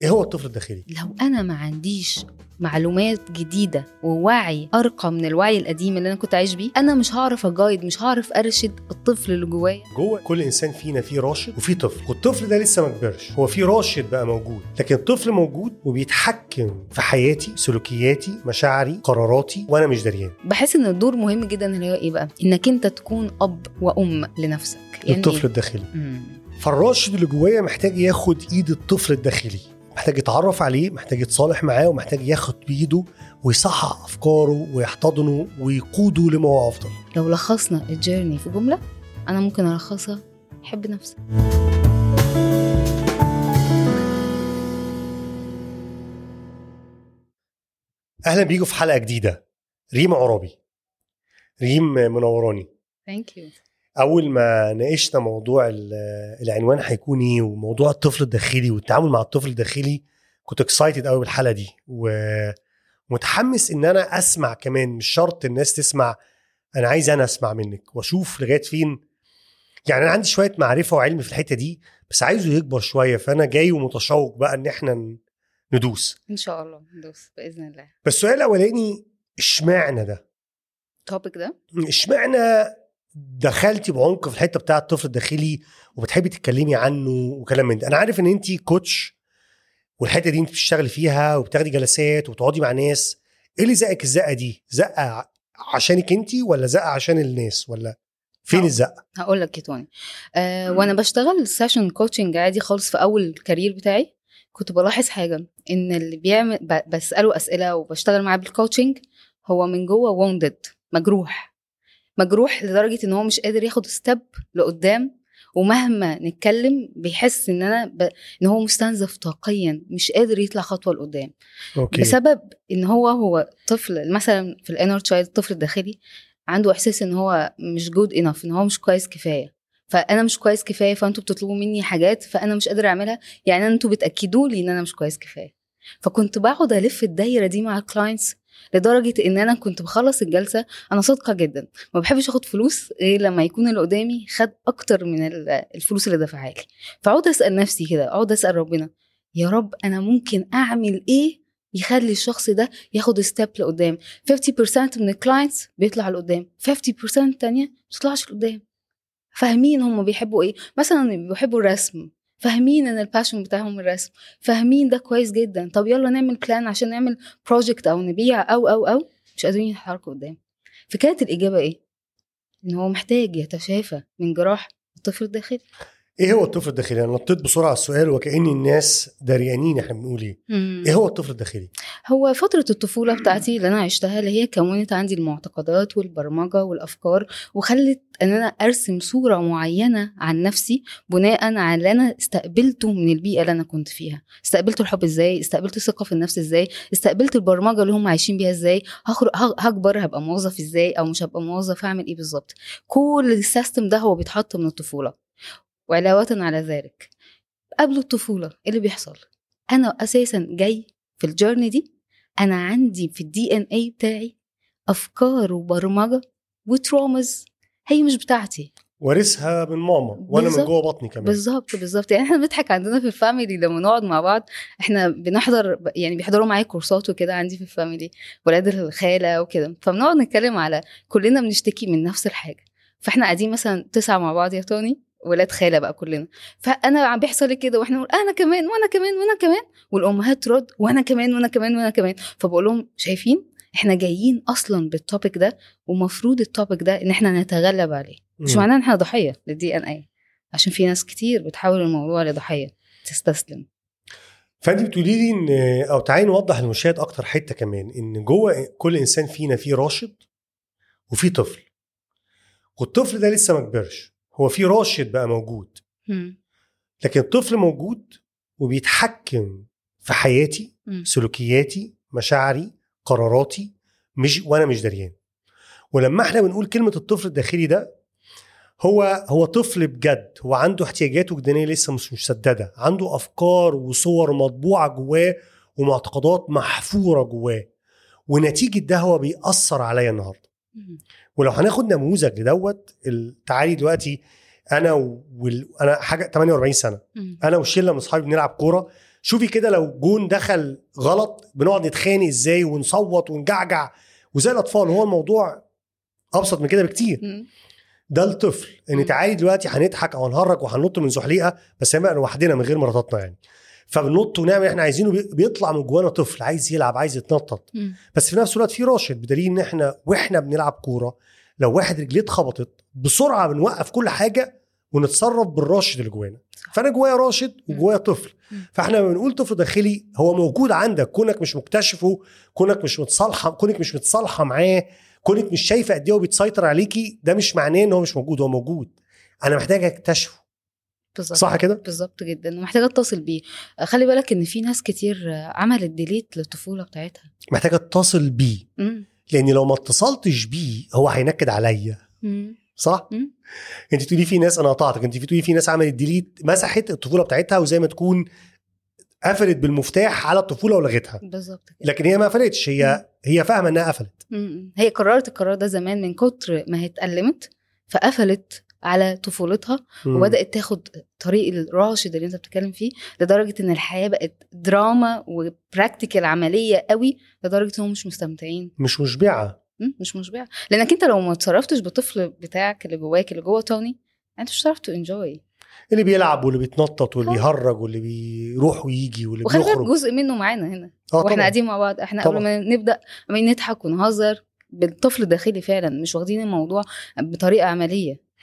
ايه هو الطفل الداخلي لو انا ما عنديش معلومات جديده ووعي ارقى من الوعي القديم اللي انا كنت عايش بيه انا مش هعرف اجايد مش هعرف ارشد الطفل اللي جوايا جوه كل انسان فينا فيه راشد وفيه طفل والطفل ده لسه ما كبرش هو فيه راشد بقى موجود لكن الطفل موجود وبيتحكم في حياتي سلوكياتي مشاعري قراراتي وانا مش دريان بحس ان الدور مهم جدا اللي هو ايه بقى انك انت تكون اب وام لنفسك يعني الطفل الداخلي مم. فالراشد اللي جوايا محتاج ياخد ايد الطفل الداخلي محتاج يتعرف عليه محتاج يتصالح معاه ومحتاج ياخد بايده ويصحح افكاره ويحتضنه ويقوده لما هو افضل لو لخصنا الجيرني في جمله انا ممكن الخصها حب نفسك اهلا بيكم في حلقه جديده ريم عرابي ريم منوراني ثانك يو اول ما ناقشنا موضوع العنوان هيكون ايه وموضوع الطفل الداخلي والتعامل مع الطفل الداخلي كنت اكسايتد قوي بالحلقه دي ومتحمس ان انا اسمع كمان مش شرط الناس تسمع انا عايز انا اسمع منك واشوف لغايه فين يعني انا عندي شويه معرفه وعلم في الحته دي بس عايزه يكبر شويه فانا جاي ومتشوق بقى ان احنا ندوس ان شاء الله ندوس باذن الله بس السؤال الاولاني اشمعنى ده؟ التوبيك ده؟ اشمعنى دخلتي بعمق في الحته بتاعه الطفل الداخلي وبتحبي تتكلمي عنه وكلام من ده انا عارف ان انت كوتش والحته دي انت بتشتغلي فيها وبتاخدي جلسات وبتقعدي مع ناس ايه اللي زقك الزقه دي زقه عشانك انت ولا زقه عشان الناس ولا فين الزقه هقول لك يا توني أه وانا بشتغل سيشن كوتشنج عادي خالص في اول الكارير بتاعي كنت بلاحظ حاجه ان اللي بيعمل بساله اسئله وبشتغل معاه بالكوتشنج هو من جوه ووندد مجروح مجروح لدرجه ان هو مش قادر ياخد ستيب لقدام ومهما نتكلم بيحس ان انا ب... ان هو مستنزف طاقيا مش قادر يطلع خطوه لقدام أوكي. بسبب ان هو هو طفل مثلا في الانر تشايلد الطفل الداخلي عنده احساس ان هو مش جود انف ان هو مش كويس كفايه فانا مش كويس كفايه فانتوا بتطلبوا مني حاجات فانا مش قادر اعملها يعني انتوا بتاكدوا لي ان انا مش كويس كفايه فكنت بقعد الف الدايره دي مع الكلاينتس لدرجه ان انا كنت بخلص الجلسه انا صادقه جدا ما بحبش اخد فلوس غير لما يكون اللي قدامي خد اكتر من الفلوس اللي دفعها لي فاقعد اسال نفسي كده اقعد اسال ربنا يا رب انا ممكن اعمل ايه يخلي الشخص ده ياخد ستيب لقدام 50% من الكلاينتس بيطلع لقدام 50% التانية ما بتطلعش لقدام فاهمين هم بيحبوا ايه مثلا بيحبوا الرسم فاهمين ان الباشن بتاعهم الرسم فاهمين ده كويس جدا طب يلا نعمل بلان عشان نعمل بروجكت او نبيع او او او مش قادرين يتحركوا قدام فكانت الاجابه ايه ان هو محتاج يتشافى من جراح الطفل الداخلي ايه هو الطفل الداخلي؟ انا نطيت بسرعه على السؤال وكأن الناس دريانين احنا بنقول ايه. ايه هو الطفل الداخلي؟ هو فتره الطفوله بتاعتي اللي انا عشتها اللي هي كونت عندي المعتقدات والبرمجه والافكار وخلت ان انا ارسم صوره معينه عن نفسي بناء على اللي انا استقبلته من البيئه اللي انا كنت فيها استقبلت الحب ازاي استقبلت الثقه في النفس ازاي استقبلت البرمجه اللي هم عايشين بيها ازاي هكبر هبقى موظف ازاي او مش هبقى موظف هعمل ايه بالظبط كل السيستم ده هو بيتحط من الطفوله وعلاوة على ذلك قبل الطفولة ايه اللي بيحصل انا اساسا جاي في الجيرني دي انا عندي في الدي ان اي بتاعي افكار وبرمجه وترومز هي مش بتاعتي وارثها من ماما وانا من جوه بطني كمان بالظبط بالظبط يعني احنا بنضحك عندنا في الفاميلي لما نقعد مع بعض احنا بنحضر يعني بيحضروا معايا كورسات وكده عندي في الفاميلي ولاد الخاله وكده فبنقعد نتكلم على كلنا بنشتكي من نفس الحاجه فاحنا قاعدين مثلا تسعه مع بعض يا توني ولاد خاله بقى كلنا فانا عم بيحصل لي كده واحنا نقول انا كمان وانا كمان وانا كمان والامهات ترد وانا كمان وانا كمان وانا كمان فبقول لهم شايفين احنا جايين اصلا بالتوبيك ده ومفروض التوبيك ده ان احنا نتغلب عليه مش معناه ان احنا ضحيه للدي ان اي عشان في ناس كتير بتحول الموضوع لضحيه تستسلم فانت بتقولي لي ان او تعالي نوضح للمشاهد اكتر حته كمان ان جوه كل انسان فينا فيه راشد وفي طفل والطفل ده لسه ما كبرش هو في راشد بقى موجود لكن الطفل موجود وبيتحكم في حياتي سلوكياتي مشاعري قراراتي مش وانا مش دريان ولما احنا بنقول كلمه الطفل الداخلي ده هو هو طفل بجد هو عنده احتياجات وجدانيه لسه مش مسدده عنده افكار وصور مطبوعه جواه ومعتقدات محفوره جواه ونتيجه ده هو بيأثر عليا النهارده ولو هناخد نموذج لدوت تعالي دلوقتي انا وال... انا حاجه 48 سنه انا وشله من اصحابي بنلعب كوره شوفي كده لو جون دخل غلط بنقعد نتخانق ازاي ونصوت ونجعجع وزي الاطفال هو الموضوع ابسط من كده بكتير مم. ده الطفل ان مم. تعالي دلوقتي هنضحك او هنهرج وهننط من زحليقه بس هنبقى لوحدنا من غير مراتاتنا يعني فبننط ونعمل اللي احنا عايزينه بي- بيطلع من جوانا طفل عايز يلعب عايز يتنطط مم. بس في نفس الوقت في راشد بدليل ان احنا واحنا بنلعب كوره لو واحد رجليه اتخبطت بسرعه بنوقف كل حاجه ونتصرف بالراشد اللي جوانا فانا جوايا راشد وجوايا طفل مم. فاحنا لما بنقول طفل داخلي هو موجود عندك كونك مش مكتشفه كونك مش متصالحه كونك مش متصالحه معاه كونك مش شايفه قد ايه هو بيتسيطر عليكي ده مش معناه ان هو مش موجود هو موجود انا محتاج اكتشفه بالظبط صح كده بالظبط جدا ومحتاجه اتصل بيه خلي بالك ان في ناس كتير عملت ديليت للطفوله بتاعتها محتاج اتصل بيه مم. لان لو ما اتصلتش بيه هو هينكد عليا مم. صح مم. انت تقولي في ناس انا قطعتك انت بتقولي في ناس عملت ديليت مسحت الطفوله بتاعتها وزي ما تكون قفلت بالمفتاح على الطفوله ولغتها بالظبط كده لكن هي ما قفلتش هي هي فاهمه انها قفلت مم. هي قررت القرار ده زمان من كتر ما هي اتألمت فقفلت على طفولتها مم. وبدات تاخد طريق الراشد اللي انت بتتكلم فيه لدرجه ان الحياه بقت دراما وبراكتيكال عمليه قوي لدرجه انهم مش مستمتعين مش مشبعه مم، مش مشبعه لانك انت لو ما اتصرفتش بالطفل بتاعك اللي جواك اللي جوه توني انت مش هتعرف تو انجوي اللي بيلعب واللي بيتنطط واللي آه. بيهرج واللي بيروح ويجي واللي وخلي بالك بيخرج جزء منه معانا هنا اه واحنا طبعا قاعدين مع بعض احنا طبعا. قبل ما نبدا عمالين نضحك ونهزر بالطفل الداخلي فعلا مش واخدين الموضوع بطريقه عمليه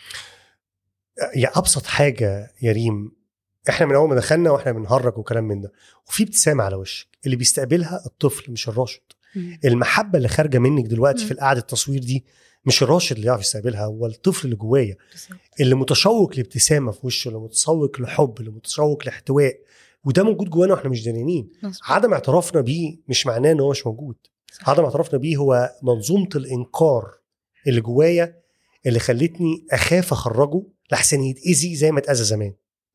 يا ابسط حاجه يا ريم احنا من اول ما دخلنا واحنا بنهرج وكلام من ده وفي ابتسامه على وشك اللي بيستقبلها الطفل مش الراشد المحبه اللي خارجه منك دلوقتي مم. في القعده التصوير دي مش الراشد اللي يعرف يستقبلها هو الطفل اللي جوايا بالظبط. اللي متشوق لابتسامه في وشه اللي متشوق لحب اللي متشوق لاحتواء وده موجود جوانا واحنا مش داريين مظبوط. عدم اعترافنا بيه مش معناه ان هو مش موجود صح. عدم اعترافنا بيه هو منظومه الانكار اللي جوايا اللي خلتني اخاف اخرجه لحسن يتاذي زي ما اتاذى زمان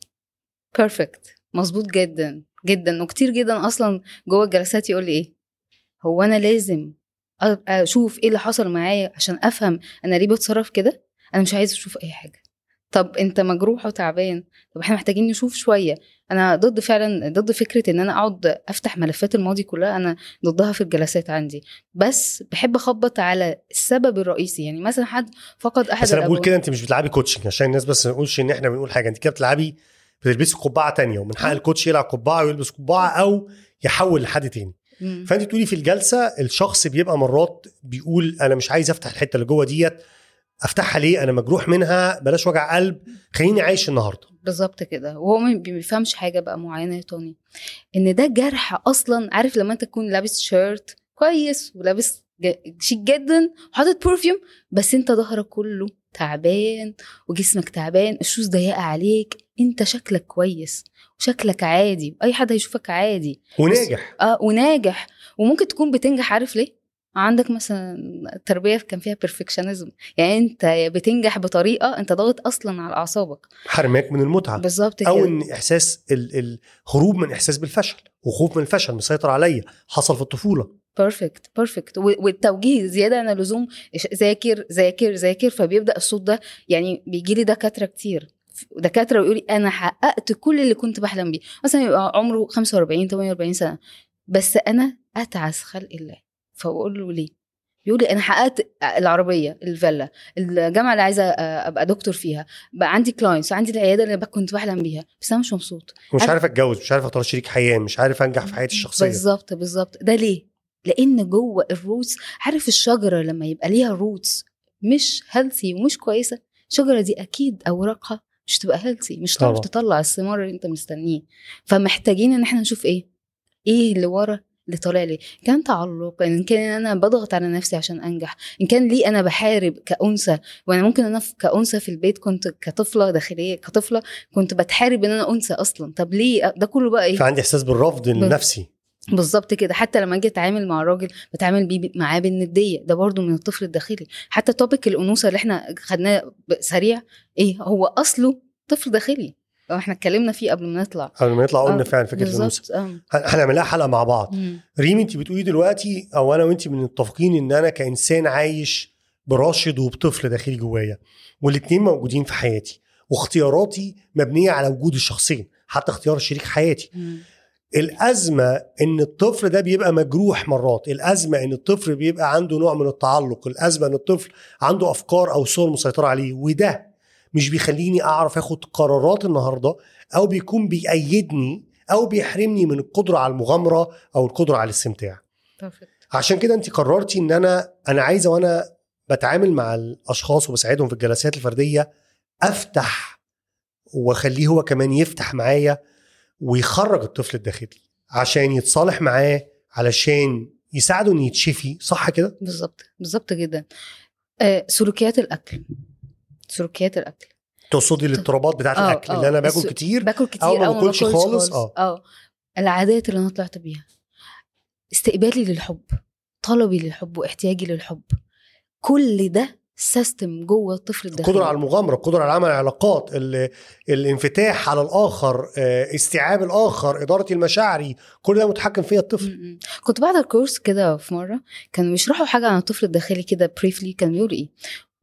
بيرفكت مظبوط جدا جدا وكتير جدا اصلا جوه الجلسات يقول لي ايه هو انا لازم أ- اشوف ايه اللي حصل معايا عشان افهم انا ليه بتصرف كده انا مش عايز اشوف اي حاجه طب انت مجروح وتعبان طب احنا محتاجين نشوف شويه انا ضد فعلا ضد فكره ان انا اقعد افتح ملفات الماضي كلها انا ضدها في الجلسات عندي بس بحب اخبط على السبب الرئيسي يعني مثلا حد فقد احد بس انا بقول الأبوين. كده انت مش بتلعبي كوتشنج عشان الناس بس ما نقولش ان احنا بنقول حاجه انت كده بتلعبي بتلبسي قبعه تانية ومن حق آه. الكوتش يلعب قبعه ويلبس قبعه او يحول لحد تاني مم. فانت تقولي في الجلسه الشخص بيبقى مرات بيقول انا مش عايز افتح الحته اللي جوه ديت افتحها ليه انا مجروح منها بلاش وجع قلب خليني عايش النهارده بالظبط كده وهو ما بيفهمش حاجه بقى معينه يا توني ان ده جرح اصلا عارف لما انت تكون لابس شيرت كويس ولابس ج- شيك جدا وحاطط برفيوم بس انت ظهرك كله تعبان وجسمك تعبان الشوز ضيقه عليك انت شكلك كويس وشكلك عادي اي حد هيشوفك عادي وناجح اه وناجح وممكن تكون بتنجح عارف ليه عندك مثلا التربيه كان فيها بيرفكشنزم يعني انت بتنجح بطريقه انت ضاغط اصلا على اعصابك حرماك من المتعه بالظبط كده او ان احساس ال- الهروب من احساس بالفشل وخوف من الفشل مسيطر عليا حصل في الطفوله بيرفكت بيرفكت والتوجيه زياده عن اللزوم إش- ذاكر ذاكر ذاكر فبيبدا الصوت ده يعني بيجي لي دكاتره كتير دكاتره يقولوا لي انا حققت كل اللي كنت بحلم بيه مثلا يبقى عمره 45 48 سنه بس انا اتعس خلق الله فبقول له ليه يقول لي انا حققت العربيه الفيلا الجامعه اللي عايزه ابقى دكتور فيها بقى عندي كلاينتس عندي العياده اللي كنت بحلم بيها بس انا مش مبسوط مش عارف- عارف اتجوز مش عارف اختار شريك حياه مش عارف انجح في حياتي الشخصيه بالظبط بالظبط ده ليه لان جوه الروتس عارف الشجره لما يبقى ليها روتس مش هيلثي ومش كويسه الشجره دي اكيد اوراقها مش تبقى هيلثي مش هتعرف طبعا. تطلع الثمار اللي انت مستنيه فمحتاجين ان احنا نشوف ايه ايه اللي ورا اللي طالع لي إن كان تعلق ان كان انا بضغط على نفسي عشان انجح ان كان ليه انا بحارب كانثى وانا ممكن انا في- كانثى في البيت كنت كطفله داخليه كطفله كنت بتحارب ان انا انثى اصلا طب ليه ده كله بقى ايه فعندي احساس بالرفض النفسي بالظبط كده حتى لما اجي اتعامل مع راجل بتعامل بيه معاه بالنديه ده برضو من الطفل الداخلي حتى توبيك الانوثه اللي احنا خدناه ب- سريع ايه هو اصله طفل داخلي لو احنا اتكلمنا فيه قبل ما نطلع قبل ما يطلع قلنا آه، فعلا فكره الانوثه بالظبط اه هنعمل لها حلقه مع بعض مم. ريم انت بتقولي دلوقتي او انا وانت متفقين ان انا كانسان عايش براشد وبطفل داخلي جوايا والاتنين موجودين في حياتي واختياراتي مبنيه على وجود الشخصين حتى اختيار شريك حياتي مم. الازمه ان الطفل ده بيبقى مجروح مرات الازمه ان الطفل بيبقى عنده نوع من التعلق الازمه ان الطفل عنده افكار او صور مسيطره عليه وده مش بيخليني اعرف اخد قرارات النهارده او بيكون بيأيدني او بيحرمني من القدره على المغامره او القدره على الاستمتاع عشان كده انت قررتي ان انا انا عايزه وانا بتعامل مع الاشخاص وبساعدهم في الجلسات الفرديه افتح واخليه هو كمان يفتح معايا ويخرج الطفل الداخلي عشان يتصالح معاه علشان يساعده انه يتشفي صح كده بالظبط بالظبط جدا آه سلوكيات الاكل سلوكيات الاكل تقصدي الاضطرابات بتاعت آه، الاكل آه. اللي انا باكل الس- كتير باكل كتير أو ما او باكلش خالص، آه. اه العادات اللي انا طلعت بيها استقبالي للحب طلبي للحب واحتياجي للحب كل ده سيستم جوه الطفل الداخلي القدره على المغامره القدره على عمل علاقات ال- الانفتاح على الاخر آه، استيعاب الاخر اداره المشاعري كل ده متحكم فيها الطفل م-م. كنت بعد الكورس كده في مره كانوا بيشرحوا حاجه عن الطفل الداخلي كده بريفلي كان بيقول ايه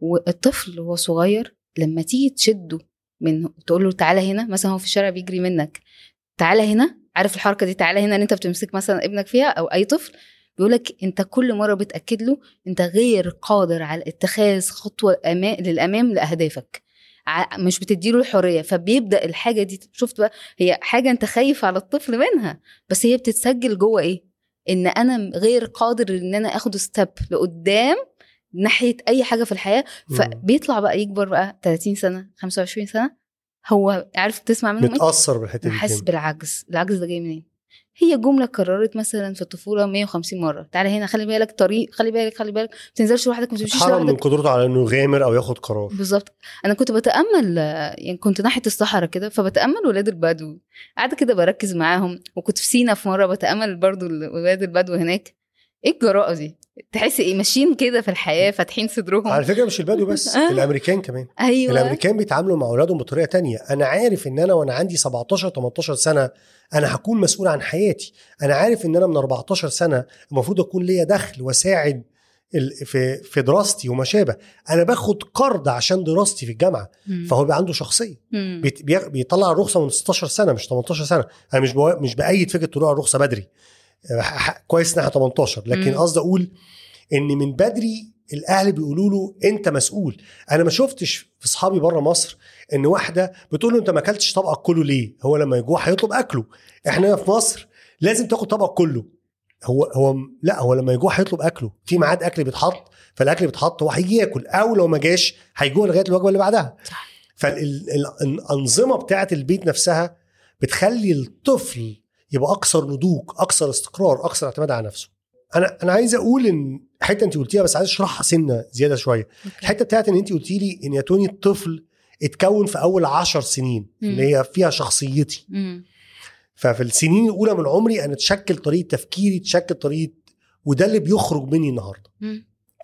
والطفل وهو صغير لما تيجي تشده من تقول له تعالى هنا مثلا هو في الشارع بيجري منك تعالى هنا عارف الحركه دي تعالى هنا ان انت بتمسك مثلا ابنك فيها او اي طفل بيقولك انت كل مره بتاكد له انت غير قادر على اتخاذ خطوه أما... للامام لاهدافك ع- مش بتديله الحريه فبيبدا الحاجه دي شفت بقى هي حاجه انت خايف على الطفل منها بس هي بتتسجل جوه ايه ان انا غير قادر ان انا اخد ستيب لقدام ناحيه اي حاجه في الحياه مم. فبيطلع بقى يكبر بقى 30 سنه 25 سنه هو عارف تسمع منهم ايه متاثر بالحته دي حاسس كده. بالعجز العجز ده جاي منين هي جمله كررت مثلا في الطفوله 150 مره تعالى هنا خلي بالك طريق خلي بالك خلي بالك ما تنزلش لوحدك ما تمشيش اتحرم من لوحدك قدرته على انه يغامر او ياخد قرار بالظبط انا كنت بتامل آه، يعني كنت ناحيه الصحراء كده فبتامل ولاد البدو قاعده كده بركز معاهم وكنت في سينا في مره بتامل برضو ولاد البدو هناك ايه الجراءه دي تحس ايه ماشيين كده في الحياه فاتحين صدرهم على فكره مش البدو بس آه. الامريكان كمان ايوه الامريكان بيتعاملوا مع اولادهم بطريقه تانية انا عارف ان انا وانا عندي 17 18 سنه انا هكون مسؤول عن حياتي انا عارف ان انا من 14 سنه المفروض اكون ليا دخل واساعد ال- في في دراستي وما شابه انا باخد قرض عشان دراستي في الجامعه مم. فهو بيبقى عنده شخصيه مم. بيت- بيغ- بيطلع الرخصه من 16 سنه مش 18 سنه انا مش بوا- مش بايد فكره طلوع الرخصه بدري أه، ح- ح- كويس انها 18 لكن مم. قصدي اقول ان من بدري الاهل بيقولوا له انت مسؤول انا ما شفتش في اصحابي بره مصر ان واحده بتقول له انت ما اكلتش طبقك كله ليه هو لما يجوع هيطلب اكله احنا هنا في مصر لازم تاخد طبقك كله هو هو لا هو لما يجوع هيطلب اكله في ميعاد اكل بيتحط فالاكل بيتحط هو هيجي ياكل او لو ما جاش هيجوع لغايه الوجبه اللي بعدها صح. فالانظمه بتاعت البيت نفسها بتخلي الطفل يبقى اكثر نضوج اكثر استقرار اكثر اعتماد على نفسه انا انا عايز اقول ان حته انت قلتيها بس عايز اشرحها سنه زياده شويه أوكي. الحته بتاعت ان انت قلتي لي ان يا توني الطفل اتكون في اول عشر سنين مم. اللي هي فيها شخصيتي مم. ففي السنين الاولى من عمري انا تشكل طريقه تفكيري تشكل طريقه وده اللي بيخرج مني النهارده مم.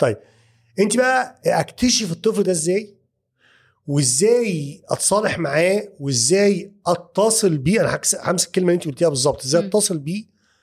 انت بقى اكتشف الطفل ده ازاي وازاي اتصالح معاه وازاي اتصل بيه انا هكس- همسك الكلمه اللي انت قلتيها بالظبط ازاي مم. اتصل بيه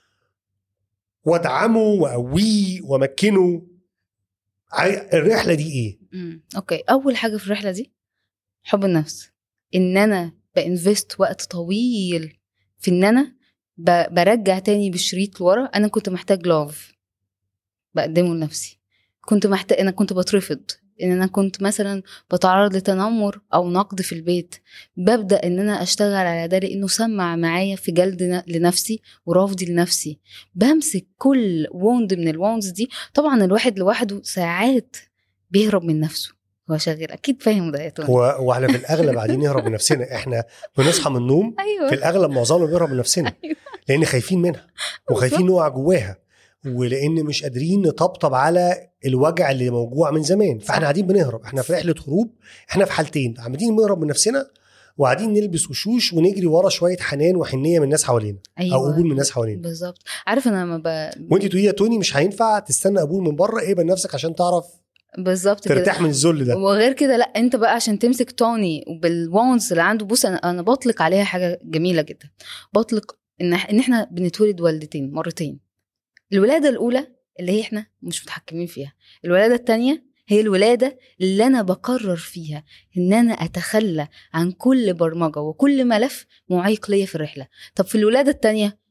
وادعمه واقويه وامكنه عاي- الرحله دي ايه مم. اوكي اول حاجه في الرحله دي حب النفس ان انا بانفست وقت طويل في ان انا ب- برجع تاني بالشريط لورا انا كنت محتاج لاف بقدمه لنفسي كنت محتاج انا كنت بترفض ان انا كنت مثلا بتعرض لتنمر او نقد في البيت ببدا ان انا اشتغل على ده لانه سمع معايا في جلد ن- لنفسي ورفضي لنفسي بمسك كل ووند من الووندز دي طبعا الواحد لوحده ساعات بيهرب من نفسه هو شغال اكيد فاهم ده يا توني هو واحنا في الاغلب قاعدين نهرب من نفسنا احنا بنصحى من النوم ايوه في الاغلب معظمنا بيهرب من نفسنا أيوة. لان خايفين منها وخايفين نقع جواها ولان مش قادرين نطبطب على الوجع اللي موجوع من زمان فاحنا صح. قاعدين بنهرب احنا في رحله هروب احنا في حالتين قاعدين بنهرب من نفسنا وقاعدين نلبس وشوش ونجري ورا شويه حنان وحنيه من الناس حوالينا ايوه او قبول من الناس حوالينا بالظبط عارف انا لما ب... وانت تقولي يا توني مش هينفع تستنى قبول من بره اقبل نفسك عشان تعرف بالظبط كده ترتاح من الذل ده وغير كده لا انت بقى عشان تمسك توني وبالوانز اللي عنده بص انا انا بطلق عليها حاجه جميله جدا بطلق ان ان احنا بنتولد والدتين مرتين الولاده الاولى اللي هي احنا مش متحكمين فيها الولاده الثانيه هي الولاده اللي انا بقرر فيها ان انا اتخلى عن كل برمجه وكل ملف معيق ليا في الرحله طب في الولاده الثانيه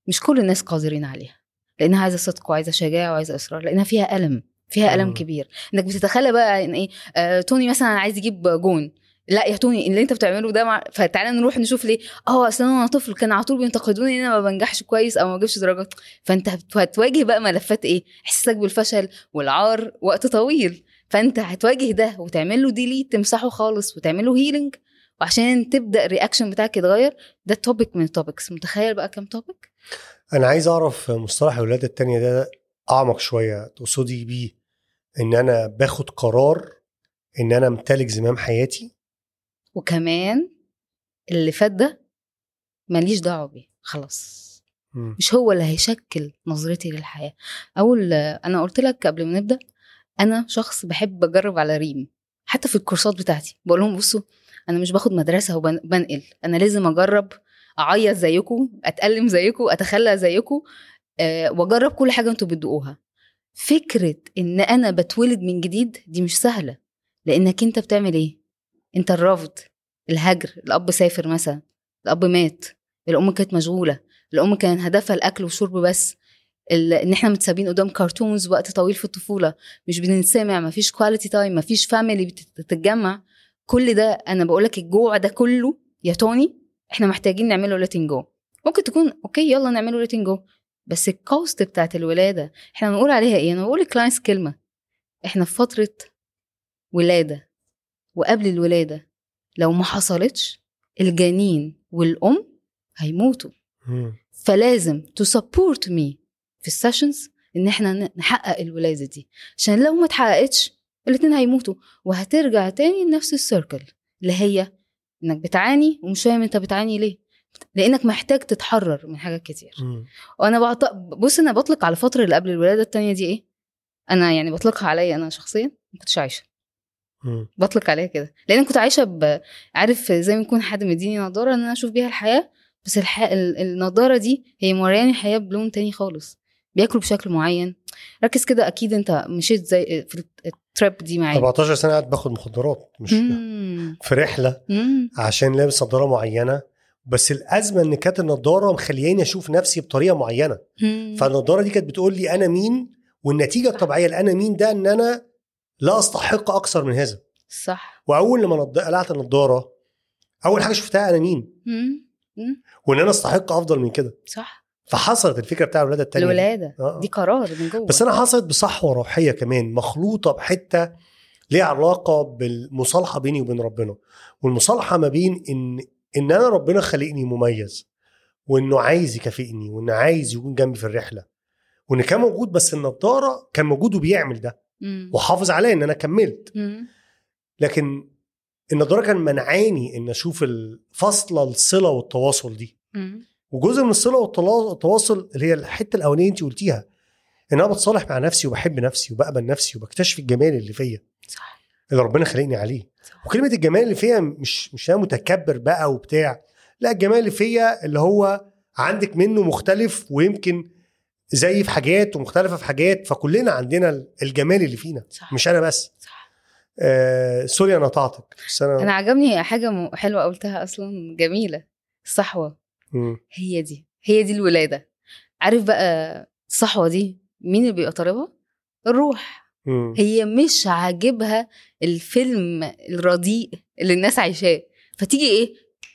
مش كل الناس قادرين عليها لانها عايزه صدق وعايزه شجاعه وعايزه اصرار لانها فيها الم فيها الم مم. كبير انك بتتخيل بقى ان ايه آه توني مثلا عايز يجيب جون لا يا توني اللي انت بتعمله ده مع... فتعالى نروح نشوف ليه اه اصل انا طفل كان على طول بينتقدوني ان انا ما بنجحش كويس او ما بجيبش درجات فانت هت- هتواجه بقى ملفات ايه احساسك بالفشل والعار وقت طويل فانت هتواجه ده وتعمل له ديليت تمسحه خالص وتعمل له هيلينج وعشان تبدا الرياكشن بتاعك يتغير ده توبيك من التوبكس متخيل بقى كام توبيك انا عايز اعرف مصطلح الولاده التانية ده اعمق شويه تقصدي بيه ان انا باخد قرار ان انا امتلك زمام حياتي وكمان اللي فات ده ماليش دعوه بيه خلاص مم. مش هو اللي هيشكل نظرتي للحياه اول انا قلت لك قبل ما نبدا انا شخص بحب اجرب على ريم حتى في الكورسات بتاعتي بقول لهم بصوا انا مش باخد مدرسه وبنقل انا لازم اجرب اعيط زيكم اتالم زيكم اتخلى زيكم أه واجرب كل حاجه انتوا بتدوقوها فكره ان انا بتولد من جديد دي مش سهله لانك انت بتعمل ايه انت الرفض الهجر الاب سافر مثلا الاب مات الام كانت مشغوله الام كان هدفها الاكل والشرب بس ال- ان احنا متسابين قدام كرتونز وقت طويل في الطفوله مش بنتسمع مفيش كواليتي تايم مفيش فاميلي بتتجمع كل ده انا بقولك الجوع ده كله يا توني احنا محتاجين نعمله ليتنج جو ممكن تكون اوكي يلا نعمله ليتنج جو بس الكوست بتاعت الولاده احنا بنقول عليها ايه انا بقول لكلاينتس كلمه احنا في فتره ولاده وقبل الولاده لو ما حصلتش الجنين والام هيموتوا مم. فلازم تو سبورت مي في السيشنز ان احنا ن- نحقق الولاده دي عشان لو ما اتحققتش الاتنين هيموتوا وهترجع تاني لنفس السيركل اللي هي انك بتعاني ومش فاهم انت بتعاني ليه لانك محتاج تتحرر من حاجات كتير مم. وانا بعط... بص انا بطلق على الفتره اللي قبل الولاده التانية دي ايه انا يعني بطلقها عليا انا شخصيا ما كنتش عايشه مم. بطلق عليها كده لان أنا كنت عايشه ب... عارف زي ما يكون حد مديني نضاره ان انا اشوف بيها الحياه بس الح... ال- النضاره دي هي مورياني الحياه بلون تاني خالص بياكلوا بشكل معين ركز كده اكيد انت مشيت زي في التريب دي معايا 14 سنه قاعد باخد مخدرات مش مم. في رحله مم. عشان لابس نضاره معينه بس الازمه ان كانت النضاره مخلياني اشوف نفسي بطريقه معينه مم. فالنضاره دي كانت بتقول لي انا مين والنتيجه الطبيعيه لانا مين ده ان انا لا استحق اكثر من هذا صح واول لما نض- قلعت النضاره اول حاجه شفتها انا مين مم. مم. وان انا استحق افضل من كده صح فحصلت الفكره بتاع الولاده التانية دي. الولاده آه. دي قرار من جوه بس انا حصلت بصحوه روحيه كمان مخلوطه بحته ليها علاقه بالمصالحه بيني وبين ربنا والمصالحه ما بين ان ان انا ربنا خلقني مميز وانه عايز يكافئني وانه عايز يكون جنبي في الرحله وان كان موجود بس النضاره كان موجود وبيعمل ده مم. وحافظ عليا ان انا كملت مم. لكن النضاره كان منعاني ان اشوف الفاصله الصله والتواصل دي مم. وجزء من الصله والتلا- والتواصل اللي هي الحته الاولانيه انت قلتيها ان انا بتصالح مع نفسي وبحب نفسي وبقبل نفسي وبكتشف الجمال اللي فيا صح اللي ربنا خلقني عليه صح. وكلمه الجمال اللي فيا مش مش انا متكبر بقى وبتاع لا الجمال اللي فيا اللي هو عندك منه مختلف ويمكن زي في حاجات ومختلفه في حاجات فكلنا عندنا الجمال اللي فينا صح مش انا بس صح آه سوري انا قطعتك بس انا, انا عجبني حاجه م- حلوه قلتها اصلا جميله الصحوه مم. هي دي هي دي الولاده عارف بقى الصحوه دي مين اللي بيبقى طالبها الروح مم. هي مش عاجبها الفيلم الرديء اللي الناس عايشاه فتيجي ايه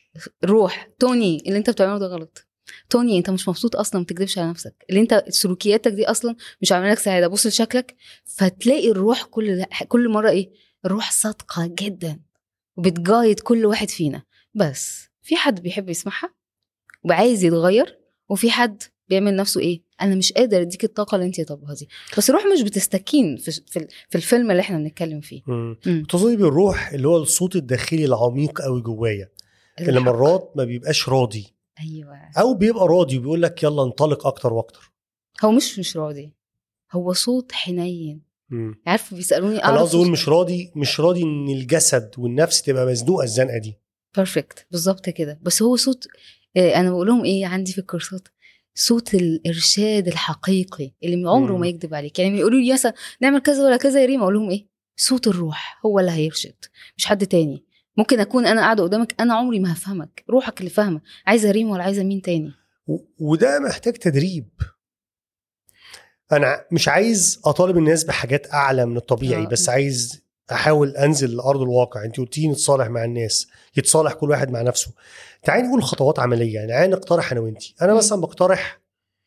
روح توني اللي انت بتعمله ده غلط توني انت مش مبسوط اصلا ما تكذبش على نفسك اللي انت سلوكياتك دي اصلا مش عامله لك سعاده بص لشكلك فتلاقي الروح كل ده كل مره ايه الروح صادقه جدا وبتجايد كل واحد فينا بس في حد بيحب يسمعها وعايز يتغير وفي حد بيعمل نفسه ايه انا مش قادر اديك الطاقه اللي انت طالبها دي بس الروح مش بتستكين في في, في الفيلم اللي احنا بنتكلم فيه مم. مم. تقصدي بالروح اللي هو الصوت الداخلي العميق قوي جوايا اللي الحق. مرات ما بيبقاش راضي ايوه او بيبقى راضي وبيقول لك يلا انطلق اكتر واكتر هو مش مش راضي هو صوت حنين مم. عارف بيسالوني انا قصدي اقول مش راضي مش راضي ان الجسد والنفس تبقى مزنوقه الزنقه دي بيرفكت بالظبط كده بس هو صوت آه، انا بقول لهم ايه عندي في الكورسات صوت الارشاد الحقيقي اللي من عمره مم. ما يكذب عليك يعني يقولوا لي مثلا نعمل كذا ولا كذا يا ريم اقول لهم ايه صوت الروح هو اللي هيرشد مش حد تاني ممكن اكون انا قاعده قدامك انا عمري ما هفهمك روحك اللي فاهمه عايزه ريم ولا عايزه مين تاني و- وده محتاج تدريب انا مش عايز اطالب الناس بحاجات اعلى من الطبيعي آه. بس عايز احاول انزل لارض الواقع انت قلتي نتصالح مع الناس يتصالح كل واحد مع نفسه تعالي نقول خطوات عمليه يعني تعالي نقترح انا وانت انا مم. مثلا بقترح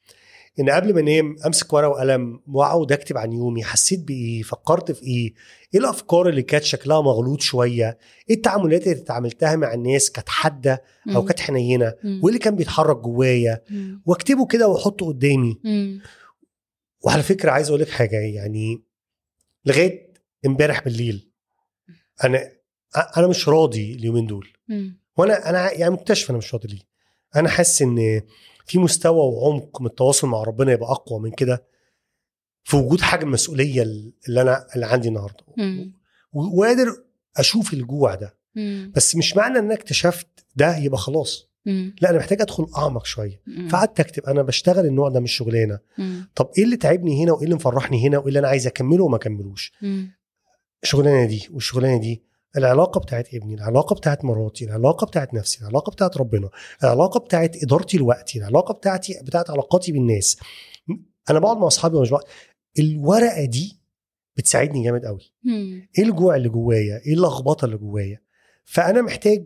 ان قبل ما انام امسك ورقه وقلم واقعد اكتب عن يومي حسيت بايه فكرت في ايه ايه الافكار اللي كانت شكلها مغلوط شويه ايه التعاملات اللي اتعاملتها مع الناس كانت حاده او مم. كانت حنينه مم. وايه اللي كان بيتحرك جوايا مم. واكتبه كده واحطه قدامي مم. وعلى فكره عايز اقول لك حاجه يعني لغايه امبارح بالليل انا انا مش راضي اليومين دول مم. وانا انا يعني مكتشف انا مش راضي ليه انا حاسس ان في مستوى وعمق من التواصل مع ربنا يبقى اقوى من كده في وجود حجم المسؤوليه اللي انا اللي عندي النهارده مم. و- وقادر اشوف الجوع ده مم. بس مش معنى ان انا اكتشفت ده يبقى خلاص مم. لا انا محتاج ادخل اعمق شويه مم. فقعدت اكتب انا بشتغل النوع ده من الشغلانه مم. طب ايه اللي تعبني هنا وايه اللي مفرحني هنا وايه اللي انا عايز اكمله وما اكملوش مم. الشغلانه دي والشغلانه دي العلاقه بتاعت ابني العلاقه بتاعت مراتي العلاقه بتاعت نفسي العلاقه بتاعت ربنا العلاقه بتاعت ادارتي لوقتي العلاقه بتاعتي بتاعت علاقاتي بالناس انا بقعد مع اصحابي ومش بقعد الورقه دي بتساعدني جامد قوي مم. ايه الجوع اللي جوايا ايه اللخبطه اللي جوايا فانا محتاج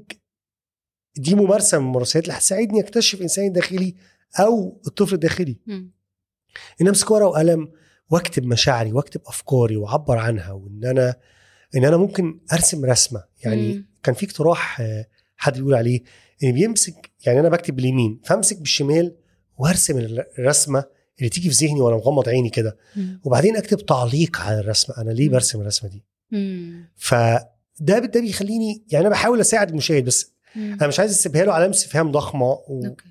دي ممارسه من الممارسات اللي هتساعدني اكتشف انساني داخلي او الطفل الداخلي مم. ان امسك ورقه وقلم واكتب مشاعري واكتب افكاري واعبر عنها وان انا ان انا ممكن ارسم رسمه يعني مم. كان في اقتراح آه، حد بيقول عليه ان بيمسك يعني انا بكتب باليمين فامسك بالشمال وارسم الرسمه اللي تيجي في ذهني وانا مغمض عيني كده مم. وبعدين اكتب تعليق على الرسمه انا ليه مم. برسم الرسمه دي مم. فده ده بيخليني يعني انا بحاول اساعد المشاهد بس مم. انا مش عايز اسيبها له علامه استفهام ضخمه و... اوكي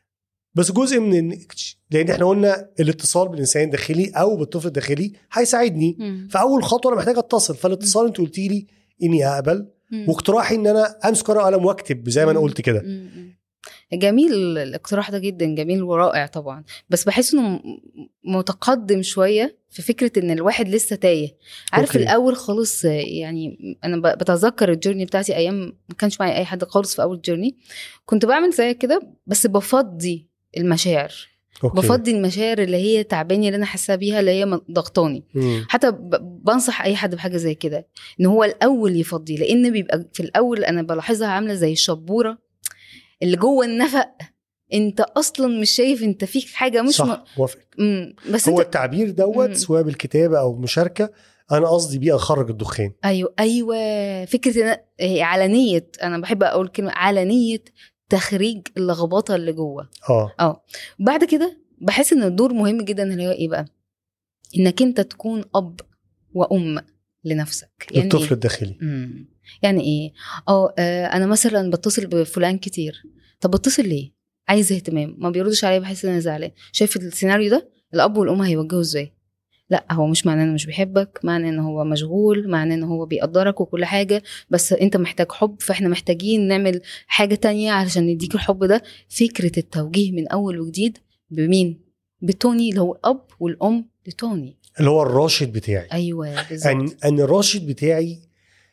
بس جزء من إن- لان احنا قلنا الاتصال بالانسان الداخلي او بالطفل الداخلي هيساعدني مم. فاول خطوه انا محتاج اتصل فالاتصال انت قلتي لي اني اقبل مم. واقتراحي ان انا امسك ورقه وقلم واكتب زي ما انا مم. قلت كده مم. مم. جميل الاقتراح ده جدا جميل ورائع طبعا بس بحس انه م- متقدم شويه في فكره ان الواحد لسه تايه عارف أوكي. في الاول خالص آه، يعني انا ب- بتذكر الجورني بتاعتي ايام ما كانش معايا اي حد خالص في اول جورني كنت بعمل زي كده بس بفضي المشاعر اوكي بفضي المشاعر اللي هي تعباني اللي انا حاسه بيها اللي هي م- ضغطاني مم. حتى ب- بنصح اي حد بحاجه زي كده ان هو الاول يفضي لان بيبقى في الاول انا بلاحظها عامله زي الشبوره اللي جوه النفق انت اصلا مش شايف انت فيك حاجه مش م... صح موافق مم. بس هو انت التعبير دوت مم. سواء بالكتابه او المشاركه انا قصدي بيه اخرج الدخان ايوه ايوه فكره إن هي على نيه انا بحب اقول كلمه على نيه تخريج اللخبطه اللي جوه اه اه بعد كده بحس ان الدور مهم جدا اللي هو ايه بقى انك انت تكون اب وام لنفسك يعني الطفل إيه؟ الداخلي مم. يعني ايه اه آه، انا مثلا بتصل بفلان كتير طب بتصل ليه عايز اهتمام ما بيردش عليا بحس ان انا زعلان شايف السيناريو ده الاب والام هيوجهوا ازاي لا هو مش معناه انه مش بيحبك معناه ان هو مشغول معناه ان هو بيقدرك وكل حاجه بس انت محتاج حب فاحنا محتاجين نعمل حاجه تانية علشان نديك الحب ده فكره التوجيه من اول وجديد بمين بتوني اللي هو الاب والام لتوني اللي هو الراشد بتاعي ايوه بالظبط ان ان الراشد بتاعي